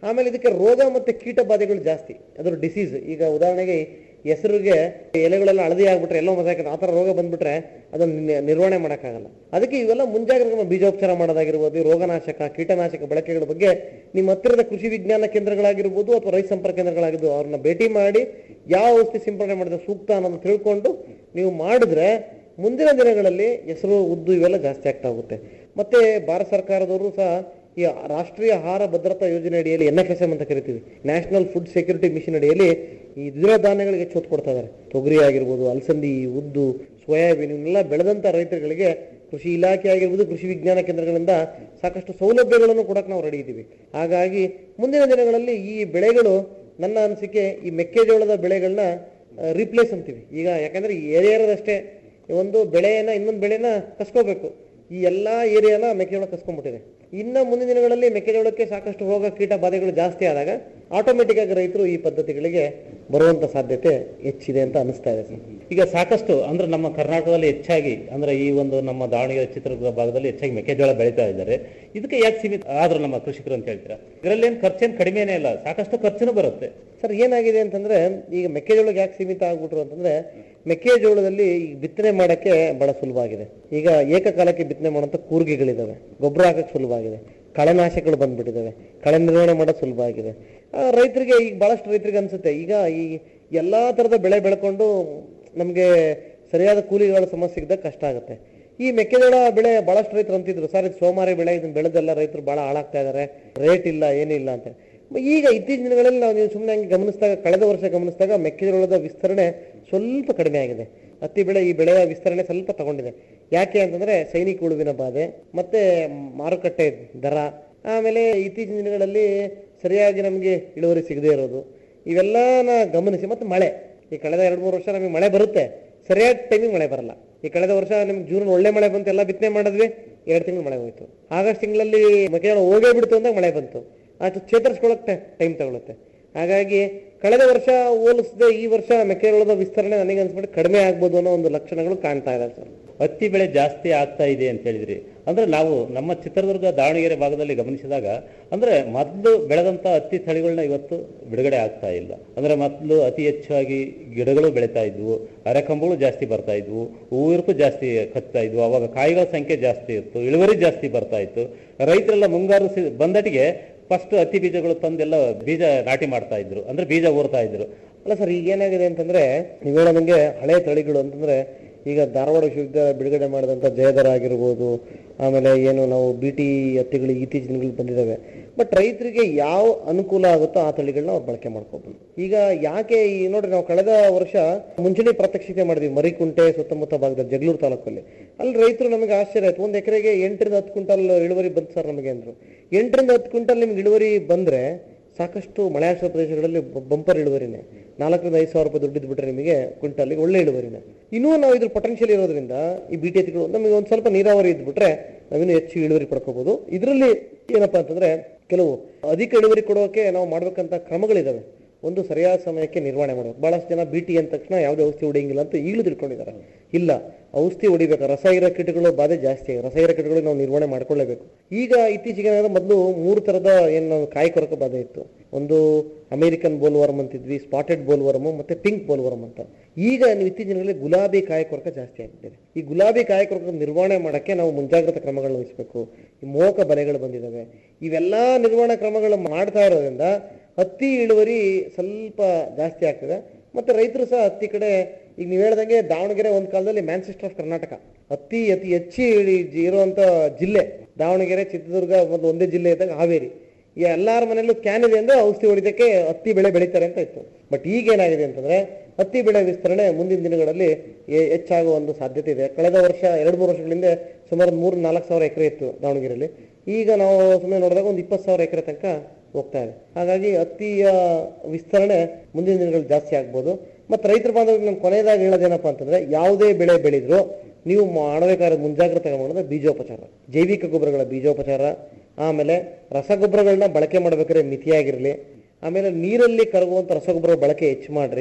ಆಮೇಲೆ ಇದಕ್ಕೆ ರೋಗ ಮತ್ತೆ ಕೀಟ ಬಾಧೆಗಳು ಜಾಸ್ತಿ ಅದ್ರ ಡಿಸೀಸ್ ಈಗ ಉದಾಹರಣೆಗೆ ಹೆಸರಿಗೆ ಎಲೆಗಳೆಲ್ಲ ಹಳದಿ ಆಗ್ಬಿಟ್ರೆ ಎಲ್ಲೋ ಮಸಾಕ ಆ ಥರ ರೋಗ ಬಂದ್ಬಿಟ್ರೆ ಅದನ್ನ ನಿ- ನಿರ್ವಹಣೆ ಮಾಡೋಕ್ಕಾಗಲ್ಲ ಅದಕ್ಕೆ ಇವೆಲ್ಲ ಮುಂಜಾಗ್ರತೆ ಕ್ರಮ ಬೀಜೋಪಚಾರ ಮಾಡೋದಾಗಿರ್ಬೋದು ಈ ರೋಗನಾಶಕ ಕೀಟನಾಶಕ ಬಳಕೆಗಳ ಬಗ್ಗೆ ನಿಮ್ಮ ಹತ್ತಿರದ ಕೃಷಿ ವಿಜ್ಞಾನ ಕೇಂದ್ರಗಳಾಗಿರ್ಬೋದು ಅಥವಾ ರೈತ ಸಂಪರ್ಕ ಕೇಂದ್ರಗಳಾಗಿರ್ಬೋದು ಅವ್ರನ್ನ ಭೇಟಿ ಮಾಡಿ ಯಾವ ಔಷಧಿ ಸಿಂಪಡಣೆ ಮಾಡಿದ್ರೆ ಸೂಕ್ತ ಅನ್ನೋದನ್ನ ತಿಳ್ಕೊಂಡು ನೀವು ಮಾಡಿದ್ರೆ ಮುಂದಿನ ದಿನಗಳಲ್ಲಿ ಹೆಸರು ಉದ್ದು ಇವೆಲ್ಲ ಜಾಸ್ತಿ ಆಗ್ತಾ ಹೋಗುತ್ತೆ ಮತ್ತೆ ಭಾರತ ಸರ್ಕಾರದವರು ಸಹ ಈ ರಾಷ್ಟ್ರೀಯ ಆಹಾರ ಭದ್ರತಾ ಯೋಜನೆ ಅಡಿಯಲ್ಲಿ ಎನ್ ಎಫ್ ಎಸ್ ಎಂ ಅಂತ ಕರಿತೀವಿ ನ್ಯಾಷನಲ್ ಫುಡ್ ಸೆಕ್ಯೂರಿಟಿ ಮಿಷನ್ ಅಡಿಯಲ್ಲಿ ಈ ದ್ವಿದಳ ಧಾನ್ಯಗಳಿಗೆ ಹೆಚ್ಚು ಒತ್ತು ಕೊಡ್ತಾ ಇದ್ದಾರೆ ತೊಗರಿ ಆಗಿರ್ಬೋದು ಅಲಸಂದಿ ಉದ್ದು ಸೋಯಾಬೀನ್ ಇವನ್ನೆಲ್ಲ ಬೆಳೆದಂತ ರೈತರುಗಳಿಗೆ ಕೃಷಿ ಇಲಾಖೆ ಆಗಿರ್ಬೋದು ಕೃಷಿ ವಿಜ್ಞಾನ ಕೇಂದ್ರಗಳಿಂದ ಸಾಕಷ್ಟು ಸೌಲಭ್ಯಗಳನ್ನು ಕೊಡಕ್ಕೆ ನಾವು ರೆಡಿ ಇದ್ದೀವಿ ಹಾಗಾಗಿ ಮುಂದಿನ ದಿನಗಳಲ್ಲಿ ಈ ಬೆಳೆಗಳು ನನ್ನ ಅನಿಸಿಕೆ ಈ ಮೆಕ್ಕೆಜೋಳದ ಬೆಳೆಗಳನ್ನ ರೀಪ್ಲೇಸ್ ಅಂತೀವಿ ಈಗ ಯಾಕಂದ್ರೆ ಈ ಏರಿಯಾದಷ್ಟೇ ಒಂದು ಬೆಳೆಯನ್ನ ಇನ್ನೊಂದು ಬೆಳೆನ ಕಸ್ಕೋಬೇಕು ಈ ಎಲ್ಲಾ ಏರಿಯಾನ ಮೆಕ್ಕೆಜೋಳ ಕಸ್ಕೊಂಡ್ಬಿಟ್ಟಿದೆ ಇನ್ನ ಮುಂದಿನ ದಿನಗಳಲ್ಲಿ ಮೆಕ್ಕೆಜೋಳಕ್ಕೆ ಸಾಕಷ್ಟು ರೋಗ ಕೀಟ ಬಾಧೆಗಳು ಜಾಸ್ತಿ ಆದಾಗ ಆಟೋಮೆಟಿಕ್ ಆಗಿ ರೈತರು ಈ ಪದ್ಧತಿಗಳಿಗೆ ಬರುವಂತ ಸಾಧ್ಯತೆ ಹೆಚ್ಚಿದೆ ಅಂತ ಅನಿಸ್ತಾ ಇದೆ ಸರ್ ಈಗ ಸಾಕಷ್ಟು ಅಂದ್ರೆ ನಮ್ಮ ಕರ್ನಾಟಕದಲ್ಲಿ ಹೆಚ್ಚಾಗಿ ಅಂದ್ರೆ ಈ ಒಂದು ನಮ್ಮ ದಾವಣಗೆರೆ ಚಿತ್ರದುರ್ಗ ಭಾಗದಲ್ಲಿ ಹೆಚ್ಚಾಗಿ ಮೆಕ್ಕೆಜೋಳ ಬೆಳೀತಾ ಇದ್ದಾರೆ ಇದಕ್ಕೆ ಯಾಕೆ ಸೀಮಿತ ಆದ್ರು ನಮ್ಮ ಕೃಷಿಕರು ಅಂತ ಹೇಳ್ತೀರಾ ಇದರಲ್ಲಿ ಏನು ಖರ್ಚೇನು ಕಡಿಮೆನೇ ಇಲ್ಲ ಸಾಕಷ್ಟು ಖರ್ಚುನೂ ಬರುತ್ತೆ ಸರ್ ಏನಾಗಿದೆ ಅಂತಂದ್ರೆ ಈಗ ಮೆಕ್ಕೆಜೋಳಕ್ಕೆ ಯಾಕೆ ಸೀಮಿತ ಆಗ್ಬಿಟ್ರು ಅಂತಂದ್ರೆ ಮೆಕ್ಕೆಜೋಳದಲ್ಲಿ ಈಗ ಬಿತ್ತನೆ ಮಾಡಕ್ಕೆ ಬಹಳ ಸುಲಭ ಆಗಿದೆ ಈಗ ಏಕಕಾಲಕ್ಕೆ ಬಿತ್ತನೆ ಮಾಡುವಂತ ಕೂರ್ಗಿಗಳಿದಾವೆ ಗೊಬ್ಬರ ಹಾಕಕ್ಕೆ ಸುಲಭ ಆಗಿದೆ ಕಳೆನಾಶಕಗಳು ಬಂದ್ಬಿಟ್ಟಿದ್ದಾವೆ ಕಳೆ ನಿರ್ವಹಣೆ ಮಾಡೋದು ಸುಲಭ ಆಗಿದೆ ಆ, ರೈತರಿಗೆ ಈಗ ಬಹಳಷ್ಟು ರೈತರಿಗೆ ಅನ್ಸುತ್ತೆ ಈಗ ಈ ಎಲ್ಲಾ ತರದ ಬೆಳೆ ಬೆಳ್ಕೊಂಡು ನಮ್ಗೆ ಸರಿಯಾದ ಕೂಲಿಗಳ ಸಮಸ್ಯೆ ಸಿಗದಾಗ ಕಷ್ಟ ಆಗುತ್ತೆ ಈ ಮೆಕ್ಕೆಜೋಳ ಬೆಳೆ ಬಹಳಷ್ಟು ರೈತರು ಅಂತಿದ್ರು ಸರ್ ಇದು ಸೋಮಾರಿ ಬೆಳೆ ಇದನ್ನ ಬೆಳೆದೆಲ್ಲ ರೈತರು ಬಹಳ ಹಾಳಾಗ್ತಾ ಇದಾರೆ ರೇಟ್ ಇಲ್ಲ ಏನಿಲ್ಲ ಅಂತ ಈಗ ಇತ್ತೀಚಿನ ದಿನಗಳಲ್ಲಿ ನಾವು ನೀವು ಸುಮ್ಮನೆ ಹಂಗೆ ಗಮನಿಸಿದಾಗ ಕಳೆದ ವರ್ಷ ಗಮನಿಸಿದಾಗ ಮೆಕ್ಕೆಜೋಳದ ವಿಸ್ತರಣೆ ಸ್ವಲ್ಪ ಕಡಿಮೆ ಆಗಿದೆ ಹತ್ತಿ ಬೆಳೆ ಈ ಬೆಳೆಯ ವಿಸ್ತರಣೆ ಸ್ವಲ್ಪ ತಗೊಂಡಿದೆ ಯಾಕೆ ಅಂತಂದ್ರೆ ಸೈನಿಕ ಉಳುವಿನ ಬಾಧೆ ಮತ್ತೆ ಮಾರುಕಟ್ಟೆ ದರ ಆಮೇಲೆ ಇತ್ತೀಚಿನ ದಿನಗಳಲ್ಲಿ ಸರಿಯಾಗಿ ನಮಗೆ ಇಳುವರಿ ಸಿಗದೇ ಇರೋದು ಇವೆಲ್ಲನ ಗಮನಿಸಿ ಮತ್ತೆ ಮಳೆ ಈ ಕಳೆದ ಎರಡು ಮೂರು ವರ್ಷ ನಮಗೆ ಮಳೆ ಬರುತ್ತೆ ಸರಿಯಾದ ಟೈಮಿಗೆ ಮಳೆ ಬರಲ್ಲ ಈ ಕಳೆದ ವರ್ಷ ನಿಮ್ಗೆ ಜೂನ್ ಒಳ್ಳೆ ಮಳೆ ಬಂತು ಎಲ್ಲ ಬಿತ್ತನೆ ಮಾಡಿದ್ವಿ ಎರಡು ತಿಂಗಳು ಮಳೆ ಹೋಯ್ತು ಆಗಸ್ಟ್ ತಿಂಗಳಲ್ಲಿ ಮೆಕ್ಕೆಜೋಳ ಹೋಗೇ ಬಿಡ್ತು ಅಂದಾಗ ಮಳೆ ಬಂತು ಅದು ಚೇತರಿಸ್ಕೊಳ್ಳೋಕೆ ಟೈಮ್ ತಗೊಳುತ್ತೆ ಹಾಗಾಗಿ ಕಳೆದ ವರ್ಷ ಹೋಲಿಸದೆ ಈ ವರ್ಷ ಮೆಕ್ಕೆಜೋಳದ ವಿಸ್ತರಣೆ ನನಗೆ ಅನ್ಸ್ಬಿಟ್ಟು ಕಡಿಮೆ ಆಗ್ಬೋದು ಅನ್ನೋ ಒಂದು ಲಕ್ಷಣಗಳು ಕಾಣ್ತಾ ಇದಾವೆ ಸರ್ ಹತ್ತಿ ಬೆಳೆ ಜಾಸ್ತಿ ಆಗ್ತಾ ಇದೆ ಅಂತ ಹೇಳಿದ್ರಿ ಅಂದ್ರೆ ನಾವು ನಮ್ಮ ಚಿತ್ರದುರ್ಗ ದಾವಣಗೆರೆ ಭಾಗದಲ್ಲಿ ಗಮನಿಸಿದಾಗ ಅಂದ್ರೆ ಮೊದಲು ಬೆಳೆದಂತ ಹತ್ತಿ ತಳಿಗಳನ್ನ ಇವತ್ತು ಬಿಡುಗಡೆ ಆಗ್ತಾ ಇಲ್ಲ ಅಂದ್ರೆ ಮೊದಲು ಅತಿ ಹೆಚ್ಚಾಗಿ ಗಿಡಗಳು ಬೆಳೀತಾ ಇದ್ವು ಅರೆಕಂಬಗಳು ಜಾಸ್ತಿ ಬರ್ತಾ ಇದ್ವು ಹೂವಿರ್ಕು ಜಾಸ್ತಿ ಕಚ್ತಾ ಇದ್ವು ಅವಾಗ ಕಾಯಿಗಳ ಸಂಖ್ಯೆ ಜಾಸ್ತಿ ಇತ್ತು ಇಳುವರಿ ಜಾಸ್ತಿ ಬರ್ತಾ ಇತ್ತು ರೈತರೆಲ್ಲ ಮುಂಗಾರು ಸಿ- ಬಂದಟಿಗೆ ಫಸ್ಟ್ ಹತ್ತಿ ಬೀಜಗಳು ತಂದೆಲ್ಲ ಬೀಜ ನಾಟಿ ಮಾಡ್ತಾ ಇದ್ರು ಅಂದ್ರೆ ಬೀಜ ಊರ್ತಾ ಇದ್ರು ಅಲ್ಲ ಸರ್ ಈಗ ಏನಾಗಿದೆ ಅಂತಂದ್ರೆ ನೀವು ಹೇಳೋದಂಗೆ ಹಳೆ ತಳಿಗಳು ಅಂತಂದ್ರೆ ಈಗ ಧಾರವಾಡ ವಿಶ್ವವಿದ್ಯಾಲಯ ಬಿಡುಗಡೆ ಮಾಡಿದಂಥ ಜಯದರ ಆಗಿರ್ಬೋದು ಆಮೇಲೆ ಏನು ನಾವು ಬಿ ಟಿ ಹತ್ತಿಗಳು ಇತ್ತೀಚಿನ ದಿನಗಳಲ್ಲಿ ಬಂದಿದ್ದಾವೆ ಬಟ್ ರೈತರಿಗೆ ಯಾವ ಅನುಕೂಲ ಆಗುತ್ತೋ ಆ ತಳಿಗಳನ್ನ ಅವ್ರು ಬಳಕೆ ಮಾಡ್ಕೋಬಹುದು ಈಗ ಯಾಕೆ ಈ ನೋಡ್ರಿ ನಾವು ಕಳೆದ ವರ್ಷ ಮುಂಚೂಣಿ ಪ್ರಾತ್ಯಕ್ಷಿಕೆ ಮಾಡಿದ್ವಿ ಮರಿಕುಂಟೆ ಸುತ್ತಮುತ್ತ ಭಾಗದಲ್ಲಿ ಜಗಳೂರು ತಾಲೂಕಲ್ಲಿ ಅಲ್ಲಿ ರೈತರು ನಮಗೆ ಆಶ್ಚರ್ಯ ಆಯ್ತು ಒಂದು ಎಕರೆಗೆ ಎಂಟರಿಂದ ಹತ್ತು ಕ್ವಿಂಟಲ್ ಇಳುವರಿ ಬಂತು ಸರ್ ನಮಗೆ ಅಂದ್ರು ಎಂಟರಿಂದ ಹತ್ತು ಕ್ವಿಂಟಲ್ ನಿಮ್ಗೆ ಇಳುವರಿ ಬಂದ್ರೆ ಸಾಕಷ್ಟು ಮಳೆಯಾಶ್ರ ಪ್ರದೇಶಗಳಲ್ಲಿ ಬಂಪರ್ ಇಳುವರಿನೇ ನಾಲ್ಕರಿಂದ ಐದು ಸಾವಿರ ರೂಪಾಯಿ ದುಡ್ಡಿದ್ ಬಿಟ್ರೆ ನಿಮಗೆ ಕ್ವಿಂಟಲ್ಗೆ ಒಳ್ಳೆ ಇಳುವರಿನೇ ಇನ್ನೂ ನಾವು ಇದ್ರ ಪೊಟೆನ್ಷಿಯಲ್ ಇರೋದ್ರಿಂದ ಈ ಬಿ ಟಿ ನಮಗೆ ಒಂದು ಸ್ವಲ್ಪ ನೀರಾವರಿ ಇದ್ಬಿಟ್ರೆ ನಾವಿನ್ನೂ ಹೆಚ್ಚು ಇಳುವರಿ ಪಡ್ಕೋಬಹುದು ಇದರಲ್ಲಿ ಏನಪ್ಪಾ ಅಂತಂದ್ರೆ ಕೆಲವು ಅಧಿಕ ಇಳುವರಿ ಕೊಡೋಕೆ ನಾವು ಮಾಡ್ಬೇಕಂತ ಕ್ರಮಗಳಿದಾವೆ ಒಂದು ಸರಿಯಾದ ಸಮಯಕ್ಕೆ ನಿರ್ವಹಣೆ ಮಾಡಬೇಕು ಬಹಳಷ್ಟು ಜನ ಬಿ ಟಿ ಅಂದ ತಕ್ಷಣ ಯಾವುದೇ ಔಷಧಿ ಹೊಡೆಯಂಗಿಲ್ಲ ಅಂತ ಈಗಲೂ ತಿಳ್ಕೊಂಡಿದ್ದಾರೆ ಇಲ್ಲ ಔಷಧಿ ಹೊಡಿಬೇಕು ರಸಾಯನ ಕೀಟಗಳು ಬಾಧೆ ಜಾಸ್ತಿ ಆಗಿದೆ ರಸಾಯನ ಕೀಟಗಳು ನಾವು ನಿರ್ವಹಣೆ ಮಾಡ್ಕೊಳ್ಳೇಬೇಕು ಈಗ ಇತ್ತೀಚೆಗೆ ಏನಾದ್ರೆ ಮೊದಲು ಮೂರು ತರದ ಏನು ನಾವು ಕಾಯಿ ಕೊರಕ ಬಾಧೆ ಇತ್ತು ಒಂದು ಅಮೆರಿಕನ್ ಬೋಲ್ವರ್ಮ್ ಅಂತಿದ್ವಿ ಸ್ಪಾಟೆಡ್ ಬೋಲ್ವರ್ಮ್ ಮತ್ತೆ ಪಿಂಕ್ ಬೋಲ್ವರ್ಮ್ ಅಂತ ಈಗ ನೀವು ಇತ್ತೀಚಿನ ದಿನಗಳಲ್ಲಿ ಗುಲಾಬಿ ಕಾಯಿ ಕೊರಕ ಜಾಸ್ತಿ ಆಗ್ತಿದೆ ಈ ಗುಲಾಬಿ ಕಾಯಿ ಕೊರಕ ನಿರ್ವಹಣೆ ಮಾಡಕ್ಕೆ ನಾವು ಮುಂಜಾಗ್ರತಾ ಕ್ರಮಗಳನ್ನ ವಹಿಸಬೇಕು ಈ ಮೋಹಕ ಬಲೆಗಳು ಬಂದಿದ್ದಾವೆ ಇವೆಲ್ಲಾ ನಿರ್ವಹಣಾ ಕ್ರಮಗಳು ಮಾಡ್ತಾ ಇರೋದ್ರಿಂದ ಹತ್ತಿ ಇಳುವರಿ ಸ್ವಲ್ಪ ಜಾಸ್ತಿ ಆಗ್ತದೆ ಮತ್ತೆ ರೈತರು ಸಹ ಹತ್ತಿ ಕಡೆ ಈಗ ನೀವು ಹೇಳ್ದಂಗೆ ದಾವಣಗೆರೆ ಒಂದ್ ಕಾಲದಲ್ಲಿ ಮ್ಯಾನ್ಚೆಸ್ಟರ್ ಆಫ್ ಕರ್ನಾಟಕ ಹತ್ತಿ ಅತಿ ಹೆಚ್ಚಿ ಇಳಿ- ಇರುವಂತ ಜಿಲ್ಲೆ ದಾವಣಗೆರೆ ಚಿತ್ರದುರ್ಗ ಒಂದು ಒಂದೇ ಜಿಲ್ಲೆ ಇದ್ದಾಗ ಹಾವೇರಿ ಈ ಎಲ್ಲಾರ ಮನೆಯಲ್ಲೂ ಕ್ಯಾನ್ ಇದೆ ಅಂದ್ರೆ ಔಷಧಿ ಹೊಡಿದಕ್ಕೆ ಹತ್ತಿ ಬೆಳೆ ಬೆಳೀತಾರೆ ಅಂತ ಇತ್ತು ಬಟ್ ಈಗ ಏನಾಗಿದೆ ಅಂತಂದ್ರೆ ಹತ್ತಿ ಬೆಳೆ ವಿಸ್ತರಣೆ ಮುಂದಿನ ದಿನಗಳಲ್ಲಿ ಹೆ- ಹೆಚ್ಚಾಗುವ ಒಂದು ಸಾಧ್ಯತೆ ಇದೆ ಕಳೆದ ವರ್ಷ ಎರಡು ಮೂರು ವರ್ಷಗಳಿಂದ ಸುಮಾರು ಮೂರು ನಾಲ್ಕು ಸಾವಿರ ಎಕರೆ ಇತ್ತು ದಾವಣಗೆರೆಯಲ್ಲಿ ಈಗ ನಾವು ಸುಮ್ಮನೆ ನೋಡಿದಾಗ ಒಂದು ಇಪ್ಪತ್ತು ಸಾವಿರ ಎಕರೆ ತನಕ ಹೋಗ್ತಾ ಇದೆ ಹಾಗಾಗಿ ಹತ್ತಿಯ ವಿಸ್ತರಣೆ ಮುಂದಿನ ದಿನಗಳಲ್ಲಿ ಜಾಸ್ತಿ ಆಗ್ಬೋದು ಮತ್ತೆ ರೈತರ ಬಾಂಧವರಿಗೆ ನಾನು ಕೊನೆಯದಾಗಿ ಹೇಳೋದೇನಪ್ಪ ಅಂತಂದ್ರೆ ಯಾವುದೇ ಬೆಳೆ ಬೆಳೆದ್ರು ನೀವು ಮಾಡಬೇಕಾದ ಮುಂಜಾಗ್ರತೆ ಮಾಡೋದು ಬೀಜೋಪಚಾರ ಜೈವಿಕ ಗೊಬ್ಬರಗಳ ಬೀಜೋಪಚಾರ ಆಮೇಲೆ ರಸಗೊಬ್ಬರಗಳನ್ನ ಬಳಕೆ ಮಾಡ್ಬೇಕಾದ್ರೆ ಮಿತಿಯಾಗಿರಲಿ ಆಮೇಲೆ ನೀರಲ್ಲಿ ಕರಗುವಂಥ ರಸಗೊಬ್ಬರ ಬಳಕೆ ಹೆಚ್ಚು ಮಾಡ್ರಿ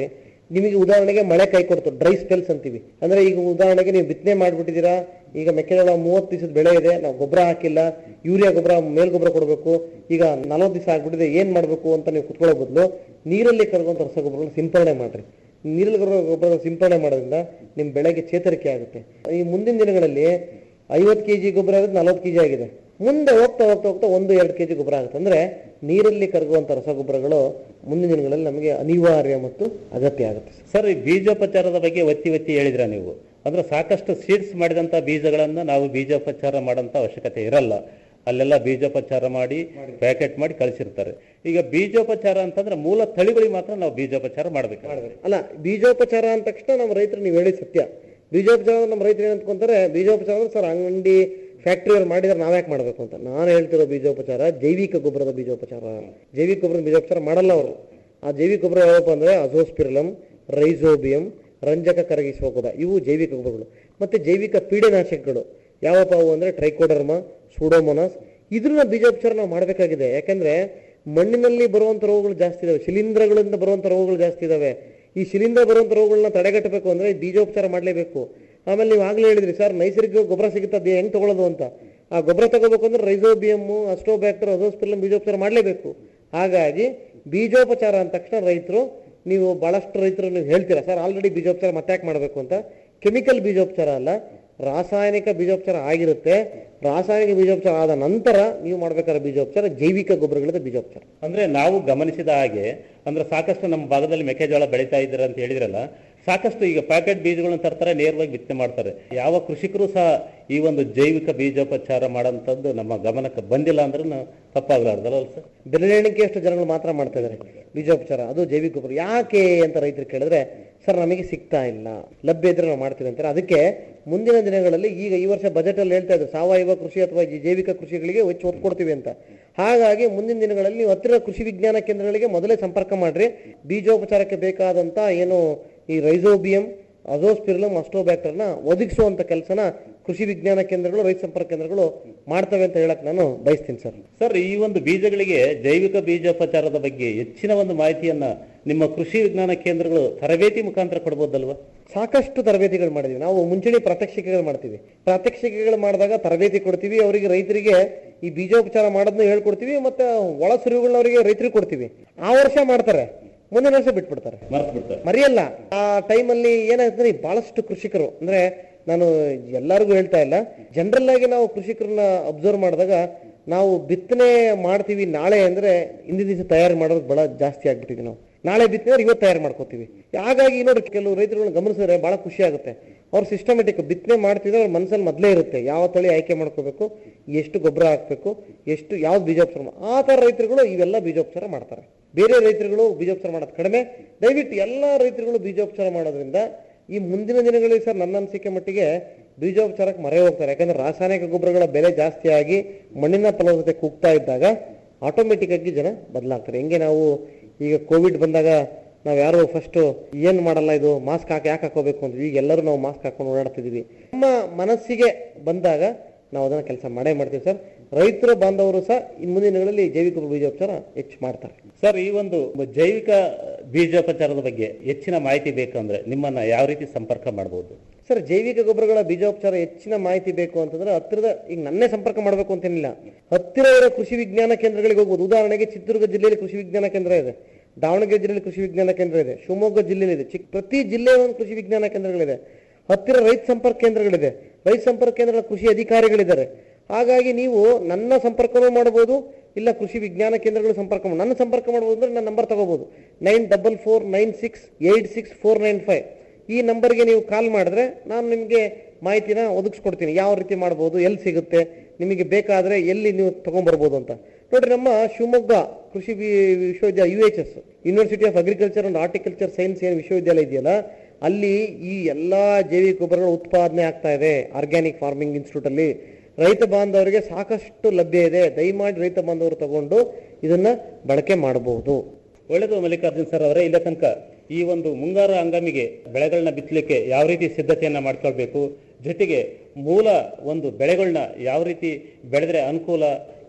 ನಿಮಗೆ ಉದಾಹರಣೆಗೆ ಮಳೆ ಕೈ ಕೊಡ್ತು ಡ್ರೈ ಸ್ಪೆಲ್ಸ್ ಅಂತೀವಿ ಅಂದ್ರೆ ಈಗ ಉದಾಹರಣೆಗೆ ನೀವು ಬಿತ್ತನೆ ಮಾಡ್ಬಿಟ್ಟಿದ್ದೀರಾ ಈಗ ಮೆಕ್ಕೆಜೋಳ ಮೂವತ್ತು ದಿವಸದ ಬೆಳೆ ಇದೆ ನಾವು ಗೊಬ್ಬರ ಹಾಕಿಲ್ಲ ಯೂರಿಯಾ ಗೊಬ್ಬರ ಮೇಲ್ ಗೊಬ್ಬರ ಕೊಡಬೇಕು ಈಗ ನಲವತ್ತು ದಿವಸ ಆಗ್ಬಿಟ್ಟಿದೆ ಏನ್ ಮಾಡ್ಬೇಕು ಅಂತ ನೀವು ಕುತ್ಕೊಳ್ಳೋ ಬದಲು ನೀರಲ್ಲಿ ಕರಗುವಂತ ರಸಗೊಬ್ಬರಗಳನ್ನ ಸಿಂಪರಣೆ ಮಾಡ್ರಿ ನೀರಲ್ಲಿ ಕರಗೋ ಗೊಬ್ಬರ ಸಿಂಪರಣೆ ಮಾಡೋದ್ರಿಂದ ನಿಮ್ಮ ಬೆಳೆಗೆ ಚೇತರಿಕೆ ಆಗುತ್ತೆ ಈ ಮುಂದಿನ ದಿನಗಳಲ್ಲಿ ಐವತ್ತು ಕೆಜಿ ಗೊಬ್ಬರ ಆಗುತ್ತೆ ನಲವತ್ತು ಕೆಜಿ ಆಗಿದೆ ಮುಂದೆ ಹೋಗ್ತಾ ಹೋಗ್ತಾ ಹೋಗ್ತಾ ಒಂದು ಎರಡು ಕೆಜಿ ಗೊಬ್ಬರ ಆಗುತ್ತೆ ಅಂದ್ರೆ ನೀರಲ್ಲಿ ಕರಗುವಂತ ರಸಗೊಬ್ಬರಗಳು ಮುಂದಿನ ದಿನಗಳಲ್ಲಿ ನಮಗೆ ಅನಿವಾರ್ಯ ಮತ್ತು ಅಗತ್ಯ ಆಗುತ್ತೆ ಸರ್ ಈ ಬೀಜೋಪಚಾರದ ಬಗ್ಗೆ ಒತ್ತಿ ಒತ್ತಿ ಹೇಳಿದ್ರ ನೀವು ಅಂದ್ರೆ ಸಾಕಷ್ಟು ಸೀಡ್ಸ್ ಮಾಡಿದಂತ ಬೀಜಗಳನ್ನ ನಾವು ಬೀಜೋಪಚಾರ ಮಾಡೋಂಥ ಅವಶ್ಯಕತೆ ಇರಲ್ಲ ಅಲ್ಲೆಲ್ಲ ಬೀಜೋಪಚಾರ ಮಾಡಿ ಪ್ಯಾಕೆಟ್ ಮಾಡಿ ಕಳಿಸಿರ್ತಾರೆ ಈಗ ಬೀಜೋಪಚಾರ ಅಂತಂದ್ರೆ ಮೂಲ ತಳಿಗಳಿಗೆ ಮಾತ್ರ ನಾವು ಬೀಜೋಪಚಾರ ಮಾಡ್ಬೇಕು ಅಲ್ಲ ಬೀಜೋಪಚಾರ ಅಂದ ತಕ್ಷಣ ನಮ್ಮ ರೈತರು ನೀವು ಹೇಳಿದ ಸತ್ಯ ಬೀಜೋಪಚಾರ ಅಂದ್ರೆ ನಮ್ಮ ರೈತರು ಏನ್ ಅಂದ್ಕೊಂತಾರೆ ಬೀಜೋಪಚಾರ ಅಂದ್ರೆ ಸರ್ ಅಂಗಡಿ ಫ್ಯಾಕ್ಟ್ರಿ ಅವ್ರು ಮಾಡಿದ್ರೆ ನಾವ್ಯಾಕೆ ಮಾಡ್ಬೇಕು ಅಂತ ನಾನು ಹೇಳ್ತಿರೋ ಬೀಜೋಪಚಾರ ಜೈವಿಕ ಗೊಬ್ಬರದ ಬೀಜೋಪಚಾರ ಜೈವಿಕ ಗೊಬ್ಬರದ ಬೀಜೋಪಚಾರ ಮಾಡಲ್ಲ ಅವರು ಆ ಜೈವಿಕ ಗೊಬ್ಬರ ಯಾವಪ್ಪ ಅಂದ್ರೆ ಅಜೋಸ್ಪಿರಲಮ್ ರೈಸೋಬಿಯಂ ರಂಜಕ ಕರಗಿಸುವ ಗೊಬ್ಬರ ಇವು ಜೈವಿಕ ಗೊಬ್ಬರಗಳು ಮತ್ತೆ ಜೈವಿಕ ಪೀಡೆನಾಶಕಗಳು ಯಾವಪ್ಪ ಅವು ಅಂದ್ರೆ ಟ್ರೈಕೋಡರ್ಮ ಸೂಡೋಮೋನಾಸ್ ಇದ್ರನ್ನ ಬೀಜೋಪಚಾರ ನಾವು ಮಾಡಬೇಕಾಗಿದೆ ಯಾಕಂದ್ರೆ ಮಣ್ಣಿನಲ್ಲಿ ಬರುವಂತ ರೋಗಗಳು ಜಾಸ್ತಿ ಇದಾವೆ ಶಿಲೀಂಧ್ರಗಳಿಂದ ಬರುವಂತ ರೋಗಗಳು ಜಾಸ್ತಿ ಇದಾವೆ ಈ ಶಿಲೀಂಧ್ರ ಬರುವಂತ ರೋಗಗಳನ್ನ ತಡೆಗಟ್ಟಬೇಕು ಅಂದ್ರೆ ಬೀಜೋಪಚಾರ ಮಾಡಲೇಬೇಕು ಆಮೇಲೆ ನೀವು ಆಗ್ಲೇ ಹೇಳಿದ್ರಿ ಸರ್ ನೈಸರ್ಗಿಕ ಗೊಬ್ಬರ ಸಿಗುತ್ತೆ ಅದು ಹೆಂಗ್ ತಗೊಳ್ಳೋದು ಅಂತ ಆ ಗೊಬ್ಬರ ತಗೋಬೇಕು ಅಂದ್ರೆ ರೈಸೋಬಿಯಮ್ ಅಸ್ಟೋಬ್ಯಾಕ್ಟರ್ ಅಜೋಸ್ಪಿರಲಮ್ ಬೀಜೋಪಚಾರ ಮಾಡಲೇಬೇಕು ಹಾಗಾಗಿ ಬೀಜೋಪಚಾರ ಅಂದ ತಕ್ಷಣ ರೈತರು ನೀವು ಬಹಳಷ್ಟು ರೈತರು ನೀವು ಹೇಳ್ತೀರಾ ಸರ್ ಆಲ್ರೆಡಿ ಬೀಜೋಪಚಾರ ಮತ್ತೆ ಯಾಕೆ ಮಾಡಬೇಕು ಅಂತ ಕೆಮಿಕಲ್ ಬೀಜೋಪಚಾರ ಅಲ್ಲ ರಾಸಾಯನಿಕ ಬೀಜೋಪಚಾರ ಆಗಿರುತ್ತೆ ರಾಸಾಯನಿಕ ಬೀಜೋಪಚಾರ ಆದ ನಂತರ ನೀವು ಮಾಡ್ಬೇಕಾದ್ರೆ ಬೀಜೋಪಚಾರ ಜೈವಿಕ ಗೊಬ್ಬರಗಳಿಂದ ಬೀಜೋಪಚಾರ ಅಂದ್ರೆ ನಾವು ಗಮನಿಸಿದ ಹಾಗೆ ಅಂದ್ರೆ ಸಾಕಷ್ಟು ನಮ್ಮ ಭಾಗದಲ್ಲಿ ಮೆಕ್ಕೆಜೋಳ ಬೆಳೀತಾ ಇದ್ದೀರಾ ಅಂತ ಹೇಳಿದ್ರಲ್ಲ ಸಾಕಷ್ಟು ಈಗ ಪ್ಯಾಕೆಟ್ ಬೀಜಗಳನ್ನ ತರ್ತಾರೆ ನೇರವಾಗಿ ಬಿತ್ತನೆ ಮಾಡ್ತಾರೆ ಯಾವ ಕೃಷಿಕರು ಸಹ ಈ ಒಂದು ಜೈವಿಕ ಬೀಜೋಪಚಾರ ಮಾಡೋಂಥದ್ದು ನಮ್ಮ ಗಮನಕ್ಕೆ ಬಂದಿಲ್ಲ ಅಂದ್ರೆ ತಪ್ಪಾಗ್ಲಾರ್ದಲ್ಲ ಸರ್ ಬೆರಳೆಣಿಕೆಯಷ್ಟು ಜನಗಳು ಮಾತ್ರ ಮಾಡ್ತಾ ಇದ್ದಾರೆ ಬೀಜೋಪಚಾರ ಅದು ಜೈವಿಕ ಗೊಬ್ಬರ ಯಾಕೆ ಅಂತ ರೈತರು ಕೇಳಿದ್ರೆ ಸರ್ ನಮಗೆ ಸಿಗ್ತಾ ಇಲ್ಲ ಲಭ್ಯ ಇದ್ರೆ ನಾವು ಮಾಡ್ತೀವಿ ಅಂತಾರೆ ಅದಕ್ಕೆ ಮುಂದಿನ ದಿನಗಳಲ್ಲಿ ಈಗ ಈ ವರ್ಷ ಬಜೆಟ್ ಅಲ್ಲಿ ಹೇಳ್ತಾ ಇದ್ರು ಸಾವಯವ ಕೃಷಿ ಅಥವಾ ಈ ಜೈವಿಕ ಕೃಷಿಗಳಿಗೆ ಹೆಚ್ಚು ಒತ್ತು ಕೊಡ್ತೀವಿ ಅಂತ ಹಾಗಾಗಿ ಮುಂದಿನ ದಿನಗಳಲ್ಲಿ ನೀವು ಹತ್ತಿರ ಕೃಷಿ ವಿಜ್ಞಾನ ಕೇಂದ್ರಗಳಿಗೆ ಮೊದಲೇ ಸಂಪರ್ಕ ಮಾಡ್ರಿ ಬೀಜೋಪಚಾರಕ್ಕೆ ಬೇಕಾದಂತ ಏನು ಈ ರೈಸೋಬಿಯಂ ಅಜೋಸ್ಪಿರಲಮ್ ಅಸ್ಟೋಬ್ಯಾಕ್ಟರ್ನ ಒದಗಿಸುವಂತ ಕೆಲಸನ ಕೃಷಿ ವಿಜ್ಞಾನ ಕೇಂದ್ರಗಳು ರೈತ ಸಂಪರ್ಕ ಕೇಂದ್ರಗಳು ಮಾಡ್ತವೆ ಅಂತ ಹೇಳಕ್ ನಾನು ಬಯಸ್ತೀನಿ ಸರ್ ಸರ್ ಈ ಒಂದು ಬೀಜಗಳಿಗೆ ಜೈವಿಕ ಬೀಜೋಪಚಾರದ ಬಗ್ಗೆ ಹೆಚ್ಚಿನ ಒಂದು ಮಾಹಿತಿಯನ್ನ ನಿಮ್ಮ ಕೃಷಿ ವಿಜ್ಞಾನ ಕೇಂದ್ರಗಳು ತರಬೇತಿ ಮುಖಾಂತರ ಕೊಡ್ಬೋದಲ್ವಾ ಸಾಕಷ್ಟು ತರಬೇತಿಗಳು ಮಾಡಿದ್ವಿ ನಾವು ಮುಂಚೂಣಿ ಪ್ರಾತ್ಯಕ್ಷಿಕೆಗಳು ಮಾಡ್ತೀವಿ ಪ್ರಾತ್ಯಕ್ಷಿಕೆಗಳು ಮಾಡಿದಾಗ ತರಬೇತಿ ಕೊಡ್ತೀವಿ ಅವರಿಗೆ ರೈತರಿಗೆ ಈ ಬೀಜೋಪಚಾರ ಮಾಡೋದನ್ನ ಹೇಳ್ಕೊಡ್ತೀವಿ ಮತ್ತೆ ಒಳ ಸುರಿವುಗಳನ್ನ ಅವರಿಗೆ ರೈತರಿಗೆ ಕೊಡ್ತೀವಿ ಆ ವರ್ಷ ಮಾಡ್ತಾರೆ ಮುಂದಿನ ವರ್ಷ ಬಿಟ್ಬಿಡ್ತಾರೆ ಮರ್ತು ಬಿಡ್ತಾರೆ ಮರೆಯಲ್ಲ ಆ ಟೈಮಲ್ಲಿ ಏನಾಗ್ತದೆ ಈ ಬಹಳಷ್ಟು ಕೃಷಿಕರು ಅಂದ್ರೆ ನಾನು ಎಲ್ಲರಿಗೂ ಹೇಳ್ತಾ ಇಲ್ಲ ಜನರಲ್ ಆಗಿ ನಾವು ಕೃಷಿಕರನ್ನ ಅಬ್ಸರ್ವ್ ಮಾಡಿದಾಗ ನಾವು ಬಿತ್ತನೆ ಮಾಡ್ತೀವಿ ನಾಳೆ ಅಂದ್ರೆ ಹಿಂದಿನ ದಿವಸ ತಯಾರು ಮಾಡೋದು ಬಹಳ ಜಾಸ್ತಿ ಆಗ್ಬಿಟ್ಟಿದೆ ನಾವು ನಾಳೆ ಬಿತ್ತನೆ ಇವತ್ತು ತಯಾರು ಮಾಡ್ಕೋತೀವಿ ಹಾಗಾಗಿ ನೋಡಿ ಕೆಲವು ರೈತರುಗಳನ್ನ ಗಮನಿಸಿದ್ರೆ ಬಹಳ ಖುಷಿ ಆಗುತ್ತೆ ಅವ್ರು ಸಿಸ್ಟಮೆಟಿಕ್ ಬಿತ್ತನೆ ಮಾಡ್ತಿದ್ರೆ ಅವ್ರ ಮನಸ್ಸಲ್ಲಿ ಮೊದಲೇ ಇರುತ್ತೆ ಯಾವ ತಳಿ ಆಯ್ಕೆ ಮಾಡ್ಕೋಬೇಕು ಎಷ್ಟು ಗೊಬ್ಬರ ಹಾಕ್ಬೇಕು ಎಷ್ಟು ಯಾವ್ದು ಬೀಜೋಪಚಾರ ಮಾ- ಆ ಥರ ರೈತರುಗಳು ಇವೆಲ್ಲ ಬೀಜೋಪಚಾರ ಮಾಡ್ತಾರೆ ಬೇರೆ ರೈತರುಗಳು ಬೀಜೋಪಚಾರ ಮಾಡೋದು ಕಡಿಮೆ ದಯವಿಟ್ಟು ಎಲ್ಲ ರೈತರುಗಳು ಬೀಜೋಪಚಾರ ಮಾಡೋದ್ರಿಂದ ಈ ಮುಂದಿನ ದಿನಗಳಲ್ಲಿ ಸರ್ ನನ್ನ ಅನಿಸಿಕೆ ಮಟ್ಟಿಗೆ ಬೀಜೋಪಚಾರಕ್ಕೆ ಮರೆ ಹೋಗ್ತಾರೆ ಯಾಕಂದ್ರೆ ರಾಸಾಯನಿಕ ಗೊಬ್ಬರಗಳ ಬೆಲೆ ಜಾಸ್ತಿ ಆಗಿ ಮಣ್ಣಿನ ಫಲವತ್ತತೆ ಕುಗ್ತಾ ಇದ್ದಾಗ ಆಟೋಮೆಟಿಕ್ ಆಗಿ ಜನ ಬದಲಾಗ್ತಾರೆ ಹೆಂಗೆ ನಾವು ಈಗ ಕೋವಿಡ್ ಬಂದಾಗ ನಾವ್ ಯಾರು ಫಸ್ಟ್ ಏನ್ ಮಾಡಲ್ಲ ಇದು ಮಾಸ್ಕ್ ಹಾಕಿ ಯಾಕೆ ಹಾಕೋಬೇಕು ಅಂತ ಈಗ ಎಲ್ಲರೂ ನಾವು ಮಾಸ್ಕ್ ಹಾಕೊಂಡು ಓಡಾಡ್ತಿದೀವಿ ನಮ್ಮ ಮನಸ್ಸಿಗೆ ಬಂದಾಗ ನಾವು ಅದನ್ನ ಕೆಲಸ ಮಾಡೇ ಮಾಡ್ತೀವಿ ಸರ್ ರೈತರ ಬಾಂಧವರು ಸಹ ಇನ್ನು ಮುಂದಿನ ದಿನಗಳಲ್ಲಿ ಜೈವಿಕ ಬೀಜೋಪಚಾರ ಹೆಚ್ಚು ಮಾಡ್ತಾರೆ ಸರ್ ಈ ಒಂದು ಜೈವಿಕ ಬೀಜೋಪಚಾರದ ಬಗ್ಗೆ ಹೆಚ್ಚಿನ ಮಾಹಿತಿ ಬೇಕಂದ್ರೆ ನಿಮ್ಮನ್ನ ಯಾವ ರೀತಿ ಸಂಪರ್ಕ ಮಾಡಬಹುದು ಸರ್ ಜೈವಿಕ ಗೊಬ್ಬರಗಳ ಬೀಜೋಪಚಾರ ಹೆಚ್ಚಿನ ಮಾಹಿತಿ ಬೇಕು ಅಂತಂದ್ರೆ ಹತ್ತಿರದ ಈಗ ನನ್ನೇ ಸಂಪರ್ಕ ಮಾಡಬೇಕು ಅಂತೇನಿಲ್ಲ ಹತ್ತಿರ ಇರೋ ಕೃಷಿ ವಿಜ್ಞಾನ ಕೇಂದ್ರಗಳಿಗೆ ಹೋಗ್ಬೋದು ಉದಾಹರಣೆಗೆ ಚಿತ್ರದುರ್ಗ ಜಿಲ್ಲೆಯಲ್ಲಿ ಕೃಷಿ ವಿಜ್ಞಾನ ಕೇಂದ್ರ ಇದೆ ದಾವಣಗೆರೆ ಜಿಲ್ಲೆಯಲ್ಲಿ ಕೃಷಿ ವಿಜ್ಞಾನ ಕೇಂದ್ರ ಇದೆ ಶಿವಮೊಗ್ಗ ಜಿಲ್ಲೆಯಲ್ಲಿ ಇದೆ ಚಿಕ್ಕ ಪ್ರತಿ ಜಿಲ್ಲೆಯ ಒಂದು ಕೃಷಿ ವಿಜ್ಞಾನ ಕೇಂದ್ರಗಳಿದೆ ಹತ್ತಿರ ರೈತ ಸಂಪರ್ಕ ಕೇಂದ್ರಗಳಿದೆ ರೈತ ಸಂಪರ್ಕ ಕೇಂದ್ರಗಳ ಕೃಷಿ ಅಧಿಕಾರಿಗಳಿದ್ದಾರೆ ಹಾಗಾಗಿ ನೀವು ನನ್ನ ಸಂಪರ್ಕನೂ ಮಾಡಬಹುದು ಇಲ್ಲ ಕೃಷಿ ವಿಜ್ಞಾನ ಕೇಂದ್ರಗಳು ಸಂಪರ್ಕ ಮಾಡ್- ನನ್ನ ಸಂಪರ್ಕ ಮಾಡಬಹುದು ಅಂದ್ರೆ ನನ್ನ ನಂಬರ್ ತಗೋಬಹುದು nine double four nine six eight six four nine five ಈ ನಂಬರ್ಗೆ ನೀವು ಕಾಲ್ ಮಾಡಿದ್ರೆ ನಾನು ನಿಮಗೆ ಮಾಹಿತಿನ ಒದಗಿಸ್ಕೊಡ್ತೀನಿ ಯಾವ ರೀತಿ ಮಾಡ್ಬೋದು ಎಲ್ಲಿ ಸಿಗುತ್ತೆ ನಿಮಗೆ ಬೇಕಾದ್ರೆ ಎಲ್ಲಿ ನೀವು ತಗೊಂಡ್ಬರ್ಬೋದು ಅಂತ ನೋಡ್ರಿ ನಮ್ಮ ಶಿವಮೊಗ್ಗ ಕೃಷಿ ವಿ- ವಿಶ್ವವಿದ್ಯಾಲಯ U H S university of agriculture and horticulture science ಏನು ವಿಶ್ವವಿದ್ಯಾಲಯ ಇದೆಯಲ್ಲ ಅಲ್ಲಿ ಈ ಎಲ್ಲಾ ಜೈವಿಕ ಗೊಬ್ಬರಗಳ ಉತ್ಪಾದನೆ ಆಗ್ತಾ ಇದೆ ಆರ್ಗ್ಯಾನಿಕ್ ಫಾರ್ಮಿಂಗ್ ಇನ್ಸ್ಟಿಟ್ಯೂಟ್ ಅಲ್ಲಿ ರೈತ ಬಾಂಧವರಿಗೆ ಸಾಕಷ್ಟು ಲಭ್ಯ ಇದೆ ದಯಮಾಡಿ ರೈತ ಬಾಂಧವರು ತಗೊಂಡು ಇದನ್ನ ಬಳಕೆ ಮಾಡಬಹುದು ಒಳ್ಳೆಯದು ಮಲ್ಲಿಕಾರ್ಜುನ್ ಸರ್ ಅವರೇ ಇಲ್ಲ ತನಕ ಈ ಒಂದು ಮುಂಗಾರು ಹಂಗಾಮಿಗೆ ಬೆಳೆಗಳನ್ನ ಬಿತ್ತಲಿಕ್ಕೆ ಯಾವ ರೀತಿ ಸಿದ್ಧತೆಯನ್ನ ಮಾಡ್ಕೊಳ್ಬೇಕು ಜೊತೆಗೆ ಮೂಲ ಒಂದು ಬೆಳೆಗಳನ್ನ ಯಾವ ರೀತಿ ಬೆಳೆದ್ರೆ ಅನುಕೂಲ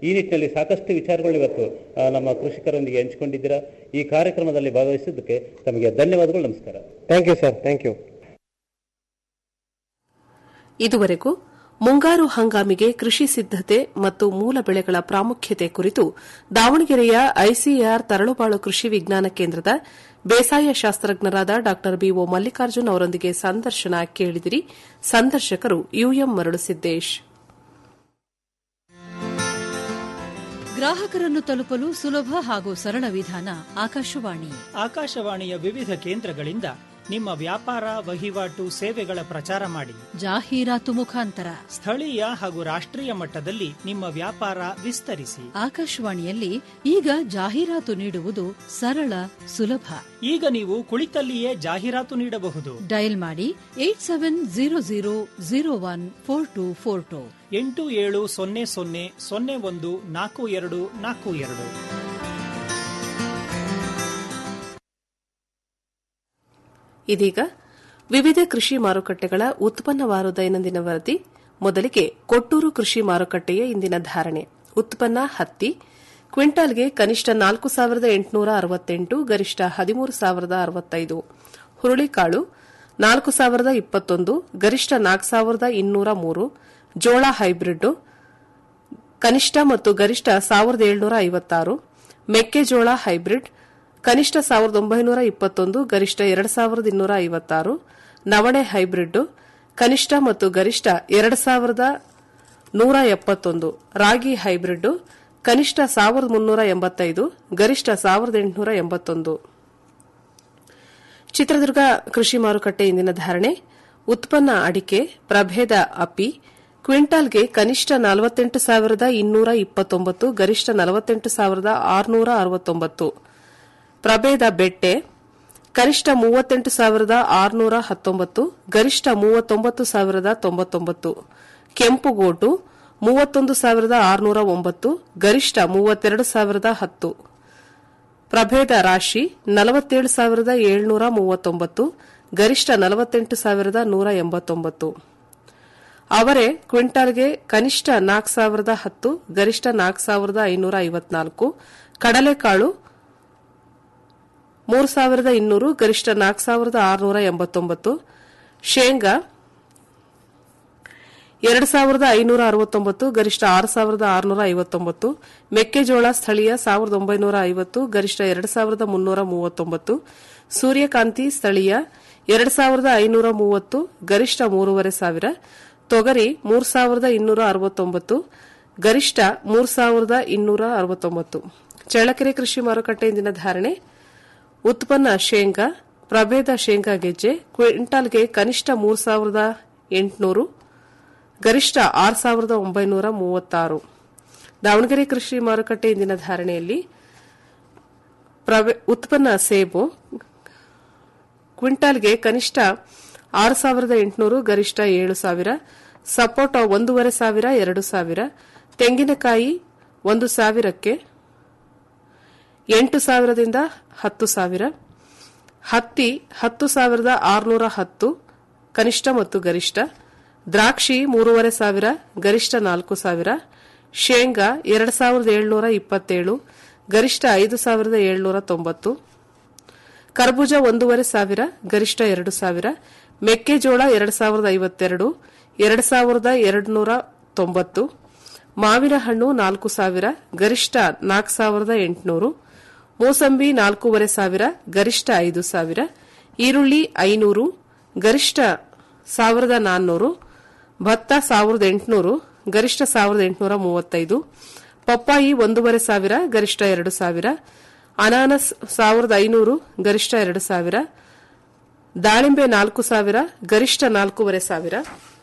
ಈ ನಿಟ್ಟಿನಲ್ಲಿ ಸಾಕಷ್ಟು ವಿಚಾರಗಳು ಇವತ್ತು ಆ, ನಮ್ಮ ಕೃಷಿಕರೊಂದಿಗೆ ಹಂಚಿಕೊಂಡಿದ್ದೀರಾ ಈ ಕಾರ್ಯಕ್ರಮದಲ್ಲಿ ಭಾಗವಹಿಸಿದ್ದಕ್ಕೆ ತಮಗೆ ಧನ್ಯವಾದಗಳು ನಮಸ್ಕಾರ thank you sir thank you ಇದುವರೆಗೂ ಮುಂಗಾರು ಹಂಗಾಮಿಗೆ ಕೃಷಿ ಸಿದ್ದತೆ ಮತ್ತು ಮೂಲ ಬೆಳೆಗಳ ಪ್ರಾಮುಖ್ಯತೆ ಕುರಿತು ದಾವಣಗೆರೆಯ ಐಸಿಎಆರ್ ತರಳುಬಾಳು ಕೃಷಿ ವಿಜ್ಞಾನ ಕೇಂದ್ರದ ಬೇಸಾಯ ಶಾಸ್ತ್ರಜ್ಞರಾದ ಡಾ ಬಿಒ ಮಲ್ಲಿಕಾರ್ಜುನ್ ಅವರೊಂದಿಗೆ ಸಂದರ್ಶನ ಕೇಳಿದಿರಿ ಸಂದರ್ಶಕರು ಯುಎಂ ಮರಳುಸಿದ್ದೇಶ್ ಗ್ರಾಹಕರನ್ನು ತಲುಪಲು ಸುಲಭ ಹಾಗೂ ಸರಳ ವಿಧಾನ ಆಕಾಶವಾಣಿ ಆಕಾಶವಾಣಿಯ ವಿವಿಧ ಕೇಂದ್ರಗಳಿಂದ ನಿಮ್ಮ ವ್ಯಾಪಾರ ವಹಿವಾಟು ಸೇವೆಗಳ ಪ್ರಚಾರ ಮಾಡಿ ಜಾಹೀರಾತು ಮುಖಾಂತರ ಸ್ಥಳೀಯ ಹಾಗೂ ರಾಷ್ಟ್ರೀಯ ಮಟ್ಟದಲ್ಲಿ ನಿಮ್ಮ ವ್ಯಾಪಾರ ವಿಸ್ತರಿಸಿ ಆಕಾಶವಾಣಿಯಲ್ಲಿ ಈಗ ಜಾಹೀರಾತು ನೀಡುವುದು ಸರಳ ಸುಲಭ ಈಗ ನೀವು ಕುಳಿತಲ್ಲಿಯೇ ಜಾಹೀರಾತು ನೀಡಬಹುದು ಡಯಲ್ ಮಾಡಿ eight seven zero zero zero one four two four two ಎಂಟು ಏಳು ಸೊನ್ನೆ ಸೊನ್ನೆ ಸೊನ್ನೆ ಒಂದು ನಾಲ್ಕು ಎರಡು ನಾಲ್ಕು ಎರಡು ಇದೀಗ ವಿವಿಧ ಕೃಷಿ ಮಾರುಕಟ್ಟೆಗಳ ಉತ್ಪನ್ನವಾರು ದೈನಂದಿನ ವರದಿ ಮೊದಲಿಗೆ ಕೊಟ್ಟೂರು ಕೃಷಿ ಮಾರುಕಟ್ಟೆಯ ಇಂದಿನ ಧಾರಣೆ ಉತ್ಪನ್ನ ಹತ್ತಿ ಕ್ವಿಂಟಾಲ್ಗೆ ಕನಿಷ್ಠ ನಾಲ್ಕು ಸಾವಿರದ ಎಂಟುನೂರ ಅರವತ್ತೆಂಟು ಗರಿಷ್ಠ ಹದಿಮೂರು ಸಾವಿರದ ಅರವತ್ತೈದು ಹುರುಳಿಕಾಳು ನಾಲ್ಕು ಸಾವಿರದ ಇಪ್ಪತ್ತೊಂದು ಗರಿಷ್ಠ ನಾಲ್ಕು ಸಾವಿರದ ಇನ್ನೂರ ಮೂರು ಜೋಳ ಹೈಬ್ರಿಡ್ ಕನಿಷ್ಠ ಮತ್ತು ಗರಿಷ್ಠ ಸಾವಿರದ ಏಳ್ನೂರ ಐವತ್ತಾರು ಮೆಕ್ಕೆಜೋಳ ಹೈಬ್ರಿಡ್ ಕನಿಷ್ಠ ಸಾವಿರದ ಒಂಬೈನೂರ ಇಪ್ಪತ್ತೊಂದು ಗರಿಷ್ಠ ಎರಡು ಸಾವಿರದ ಇನ್ನೂರ ಐವತ್ತಾರು ನವಣೆ ಹೈಬ್ರಿಡ್ ಕನಿಷ್ಠ ಮತ್ತು ಗರಿಷ್ಠ ಎರಡು ಸಾವಿರದ ನೂರ ಎಪ್ಪತ್ತೊಂದು ರಾಗಿ ಹೈಬ್ರಿಡ್ ಕನಿಷ್ಠ ಸಾವಿರದ ಮುನ್ನೂರ ಎಂಬತ್ತೈದು ಗರಿಷ್ಠ ಸಾವಿರದ ಎಂಟುನೂರ ಎಂಬತ್ತೊಂದು ಚಿತ್ರದುರ್ಗ ಕೃಷಿ ಮಾರುಕಟ್ಟೆ ಇಂದಿನ ಧಾರಣೆ ಉತ್ಪನ್ನ ಅಡಿಕೆ ಪ್ರಭೇದ ಅಪಿ ಕ್ವಿಂಟಾಲ್ಗೆ ಕನಿಷ್ಠ ನಲವತ್ತೆಂಟು ಸಾವಿರದ ಇನ್ನೂರ ಇಪ್ಪತ್ತೊಂಬತ್ತು ಗರಿಷ್ಠ ನಲವತ್ತೆಂಟು ಸಾವಿರದ ಆರುನೂರ ಅರವತ್ತೊಂಬತ್ತು ಪ್ರಭೇದ ಬೆಟ್ಟೆ ಕನಿಷ್ಠ ಮೂವತ್ತೆಂಟು ಸಾವಿರದ ಆರುನೂರ ಹತ್ತೊಂಬತ್ತು ಗರಿಷ್ಠ ಮೂವತ್ತೊಂಬತ್ತು ಸಾವಿರದ ತೊಂಬತ್ತೊಂಬತ್ತು ಕೆಂಪುಗೋಟು ಮೂವತ್ತೊಂದು ಸಾವಿರದ ಆರುನೂರ ಒಂಬತ್ತು ಗರಿಷ್ಠ ಮೂವತ್ತೆರಡು ಸಾವಿರದ ಹತ್ತು ಪ್ರಭೇದ ರಾಶಿ ನಲವತ್ತೇಳು ಸಾವಿರದ ಏಳ್ನೂರ ಮೂವತ್ತೊಂಬತ್ತು ಗರಿಷ್ಠ ನಲವತ್ತೆಂಟು ಸಾವಿರದ ನೂರ ಎಂಬತ್ತೊಂಬತ್ತು ಅವರೆ ಕ್ವಿಂಟಾಲ್ಗೆ ಕನಿಷ್ಠ ನಾಲ್ಕು ಸಾವಿರದ ಹತ್ತು ಗರಿಷ್ಠ ನಾಲ್ಕು ಸಾವಿರದ ಐನೂರ ಐವತ್ನಾಲ್ಕು ಕಡಲೆಕಾಳು ಮೂರು ಸಾವಿರದ ಇನ್ನೂರು ಗರಿಷ್ಠ ನಾಲ್ಕು ಸಾವಿರದ ಆರುನೂರ ಎಂಬತ್ತೊಂಬತ್ತು ಶೇಂಗಾ ಎರಡು ಸಾವಿರದ ಐನೂರ ಅರವತ್ತೊಂಬತ್ತು ಗರಿಷ್ಠ ಆರು ಸಾವಿರದ ಆರುನೂರ ಐವತ್ತೊಂಬತ್ತು ಮೆಕ್ಕೆಜೋಳ ಸ್ಥಳೀಯ ಸಾವಿರದ ಒಂಬೈನೂರ ಐವತ್ತು ಗರಿಷ್ಠ ಎರಡು ಸಾವಿರದ ಮುನ್ನೂರ ಮೂವತ್ತೊಂಬತ್ತು ಸೂರ್ಯಕಾಂತಿ ಸ್ಥಳೀಯ ಎರಡು ಸಾವಿರದ ಐನೂರ ಮೂವತ್ತು ಗರಿಷ್ಠ ಮೂರುವರೆ ಸಾವಿರ ತೊಗರಿ ಮೂರು ಸಾವಿರದ ಇನ್ನೂರ ಅರವತ್ತೊಂಬತ್ತು ಗರಿಷ್ಠ ಮೂರು ಸಾವಿರದ ಇನ್ನೂರ ಅರವತ್ತೊಂಬತ್ತು ಚಳ್ಳಕೆರೆ ಕೃಷಿ ಮಾರುಕಟ್ಟೆ ಇಂದಿನ ಧಾರಣೆ ಉತ್ಪನ್ನ ಶೇಂಗಾ ಪ್ರಭೇದ ಶೇಂಗಾ ಗೆಜ್ಜೆ ಕ್ವಿಂಟಾಲ್ಗೆ ಕನಿಷ್ಠ ಮೂರು ಸಾವಿರದ ಎಂಟುನೂರು ಗರಿಷ್ಠ ಆರು ಸಾವಿರದ ಒಂಬೈನೂರ ಮೂವತ್ತಾರು ದಾವಣಗೆರೆ ಕೃಷಿ ಮಾರುಕಟ್ಟೆ ಇಂದಿನ ಧಾರಣೆಯಲ್ಲಿ ಪ್ರಭೆ- ಉತ್ಪನ್ನ ಸೇಬು ಕ್ವಿಂಟಾಲ್ಗೆ ಕನಿಷ್ಠ ಆರು ಸಾವಿರದ ಎಂಟುನೂರು ಗರಿಷ್ಠ ಏಳು ಸಾವಿರ ಸಪೋಟ ಒಂದೂವರೆ ಸಾವಿರ ಎರಡು ಸಾವಿರ ತೆಂಗಿನಕಾಯಿ ಒಂದು ಸಾವಿರಕ್ಕೆ ಎಂಟು ಸಾವಿರದಿಂದ ಹತ್ತು ಸಾವಿರ ಹತ್ತಿ ಹತ್ತು ಸಾವಿರದ ಆರುನೂರ ಹತ್ತು ಕನಿಷ್ಠ ಮತ್ತು ಗರಿಷ್ಠ ದ್ರಾಕ್ಷಿ ಮೂರುವರೆ ಸಾವಿರ ಗರಿಷ್ಠ ನಾಲ್ಕು ಸಾವಿರ ಶೇಂಗಾ ಎರಡು ಸಾವಿರದ ಏಳ್ನೂರ ಇಪ್ಪತ್ತೇಳು ಗರಿಷ್ಠ ಐದು ಸಾವಿರದ ಏಳ್ನೂರ ತೊಂಬತ್ತು ಕರ್ಬೂಜ ಒಂದೂವರೆ ಸಾವಿರ ಗರಿಷ್ಠ ಎರಡು ಸಾವಿರ ಮೆಕ್ಕೆಜೋಳ ಎರಡು ಸಾವಿರದ ಐವತ್ತೆರಡು ಎರಡು ಸಾವಿರದ ಎರಡುನೂರ ತೊಂಬತ್ತು ಮಾವಿನ ಹಣ್ಣು ನಾಲ್ಕು ಸಾವಿರ ಗರಿಷ್ಠ ನಾಲ್ಕು ಸಾವಿರದ ಎಂಟುನೂರು ಮೋಸಂಬಿ ನಾಲ್ಕೂವರೆ ಸಾವಿರ ಗರಿಷ್ಠ ಐದು ಸಾವಿರ ಈರುಳ್ಳಿ ಐನೂರು ಗರಿಷ್ಠ ಸಾವಿರದ ನಾನ್ನೂರು ಭತ್ತ ಸಾವಿರದ ಎಂಟುನೂರು ಗರಿಷ್ಠ ಸಾವಿರದ ಎಂಟುನೂರ ಮೂವತ್ತೈದು ಪಪ್ಪಾಯಿ ಒಂದೂವರೆ ಸಾವಿರ ಗರಿಷ್ಠ ಎರಡು ಸಾವಿರ ಅನಾನಸ್ ಸಾವಿರದ ಐನೂರು ಗರಿಷ್ಠ ಎರಡು ಸಾವಿರ ದಾಳಿಂಬೆ ನಾಲ್ಕು ಸಾವಿರ ಗರಿಷ್ಠ ನಾಲ್ಕೂವರೆ ಸಾವಿರ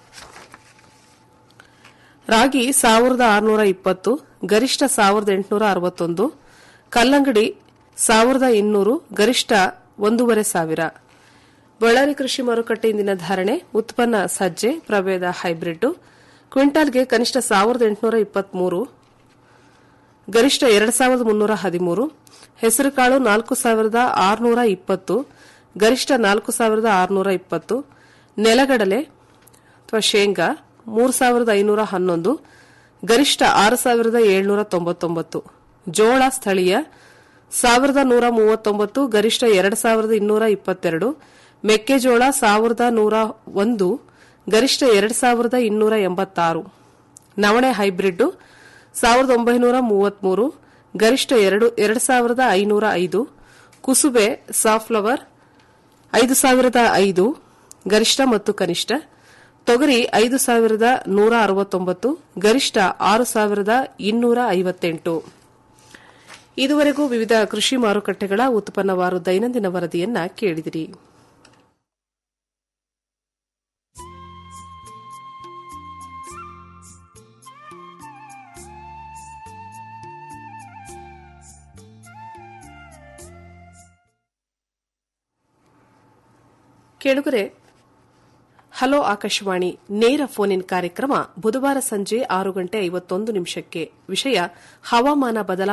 ರಾಗಿ ಸಾವಿರದ ಆರುನೂರ ಇಪ್ಪತ್ತು ಗರಿಷ್ಠ ಸಾವಿರದ ಎಂಟುನೂರ ಅರವತ್ತೊಂದು ಕಲ್ಲಂಗಡಿ ಸಾವಿರದ ಇನ್ನೂರು ಗರಿಷ್ಠ ಒಂದೂವರೆ ಸಾವಿರ ಬಳ್ಳಾರಿ ಕೃಷಿ ಮಾರುಕಟ್ಟೆ ಇಂದಿನ ಧಾರಣೆ ಉತ್ಪನ್ನ ಸಜ್ಜೆ ಪ್ರಭೇದ ಹೈಬ್ರಿಡ್ ಕ್ವಿಂಟಾಲ್ಗೆ ಕನಿಷ್ಠ ಸಾವಿರದ ಎಂಟುನೂರ ಇಪ್ಪತ್ಮೂರು ಗರಿಷ್ಠ ಎರಡು ಸಾವಿರದ ಮುನ್ನೂರ ಹದಿಮೂರು ಹೆಸರುಕಾಳು ನಾಲ್ಕು ಸಾವಿರದ ಆರುನೂರ ಇಪ್ಪತ್ತು ಗರಿಷ್ಠ ನಾಲ್ಕು ಸಾವಿರದ ಆರುನೂರ ಇಪ್ಪತ್ತು ನೆಲಗಡಲೆ ಅಥವಾ ಶೇಂಗಾ ಮೂರು ಸಾವಿರದ ಐನೂರ ಹನ್ನೊಂದು ಗರಿಷ್ಠ ಆರು ಸಾವಿರದ ಏಳ್ನೂರ ತೊಂಬತ್ತೊಂಬತ್ತು ಜೋಳ ಸ್ಥಳೀಯ ಸಾವಿರದ ನೂರ ಮೂವತ್ತೊಂಬತ್ತು ಗರಿಷ್ಠ ಎರಡು ಸಾವಿರದ ಇನ್ನೂರ ಇಪ್ಪತ್ತೆರಡು ಮೆಕ್ಕೆಜೋಳ ಸಾವಿರದ ನೂರ ಒಂದು ಗರಿಷ್ಠ ಎರಡು ಸಾವಿರದ ಇನ್ನೂರ ಎಂಬತ್ತಾರು ನವಣೆ ಹೈಬ್ರಿಡ್ ಸಾವಿರದ ಒಂಬೈನೂರ ಮೂವತ್ಮೂರು ಗರಿಷ್ಠ ಎರಡು ಎರಡು ಸಾವಿರದ ಐನೂರ ಐದು ಕುಸುಬೆ ಸಾಫ್ಲವರ್ ಐದು ಸಾವಿರದ ಐದು ಗರಿಷ್ಠ ಮತ್ತು ಕನಿಷ್ಠ ತೊಗರಿ ಐದು ಸಾವಿರದ ನೂರ ಅರವತ್ತೊಂಬತ್ತು ಗರಿಷ್ಠ ಆರು ಸಾವಿರದ ಇನ್ನೂರ ಐವತ್ತೆಂಟು ಇದುವರೆಗೂ ವಿವಿಧ ಕೃಷಿ ಮಾರುಕಟ್ಟೆಗಳ ಉತ್ಪನ್ನವಾರು ದೈನಂದಿನ ವರದಿಯನ್ನ ಕೇಳಿದಿರಿ ಕೇಳುಗರೆ ಹಲೋ ಆಕಾಶವಾಣಿ ನೇರ ಫೋನ್ ಇನ್ ಕಾರ್ಯಕ್ರಮ ಬುಧವಾರ ಸಂಜೆ ಆರು ಗಂಟೆ ಐವತ್ತೊಂದು ನಿಮಿಷಕ್ಕೆ ವಿಷಯ ಹವಾಮಾನ ಬದಲಾವಣೆ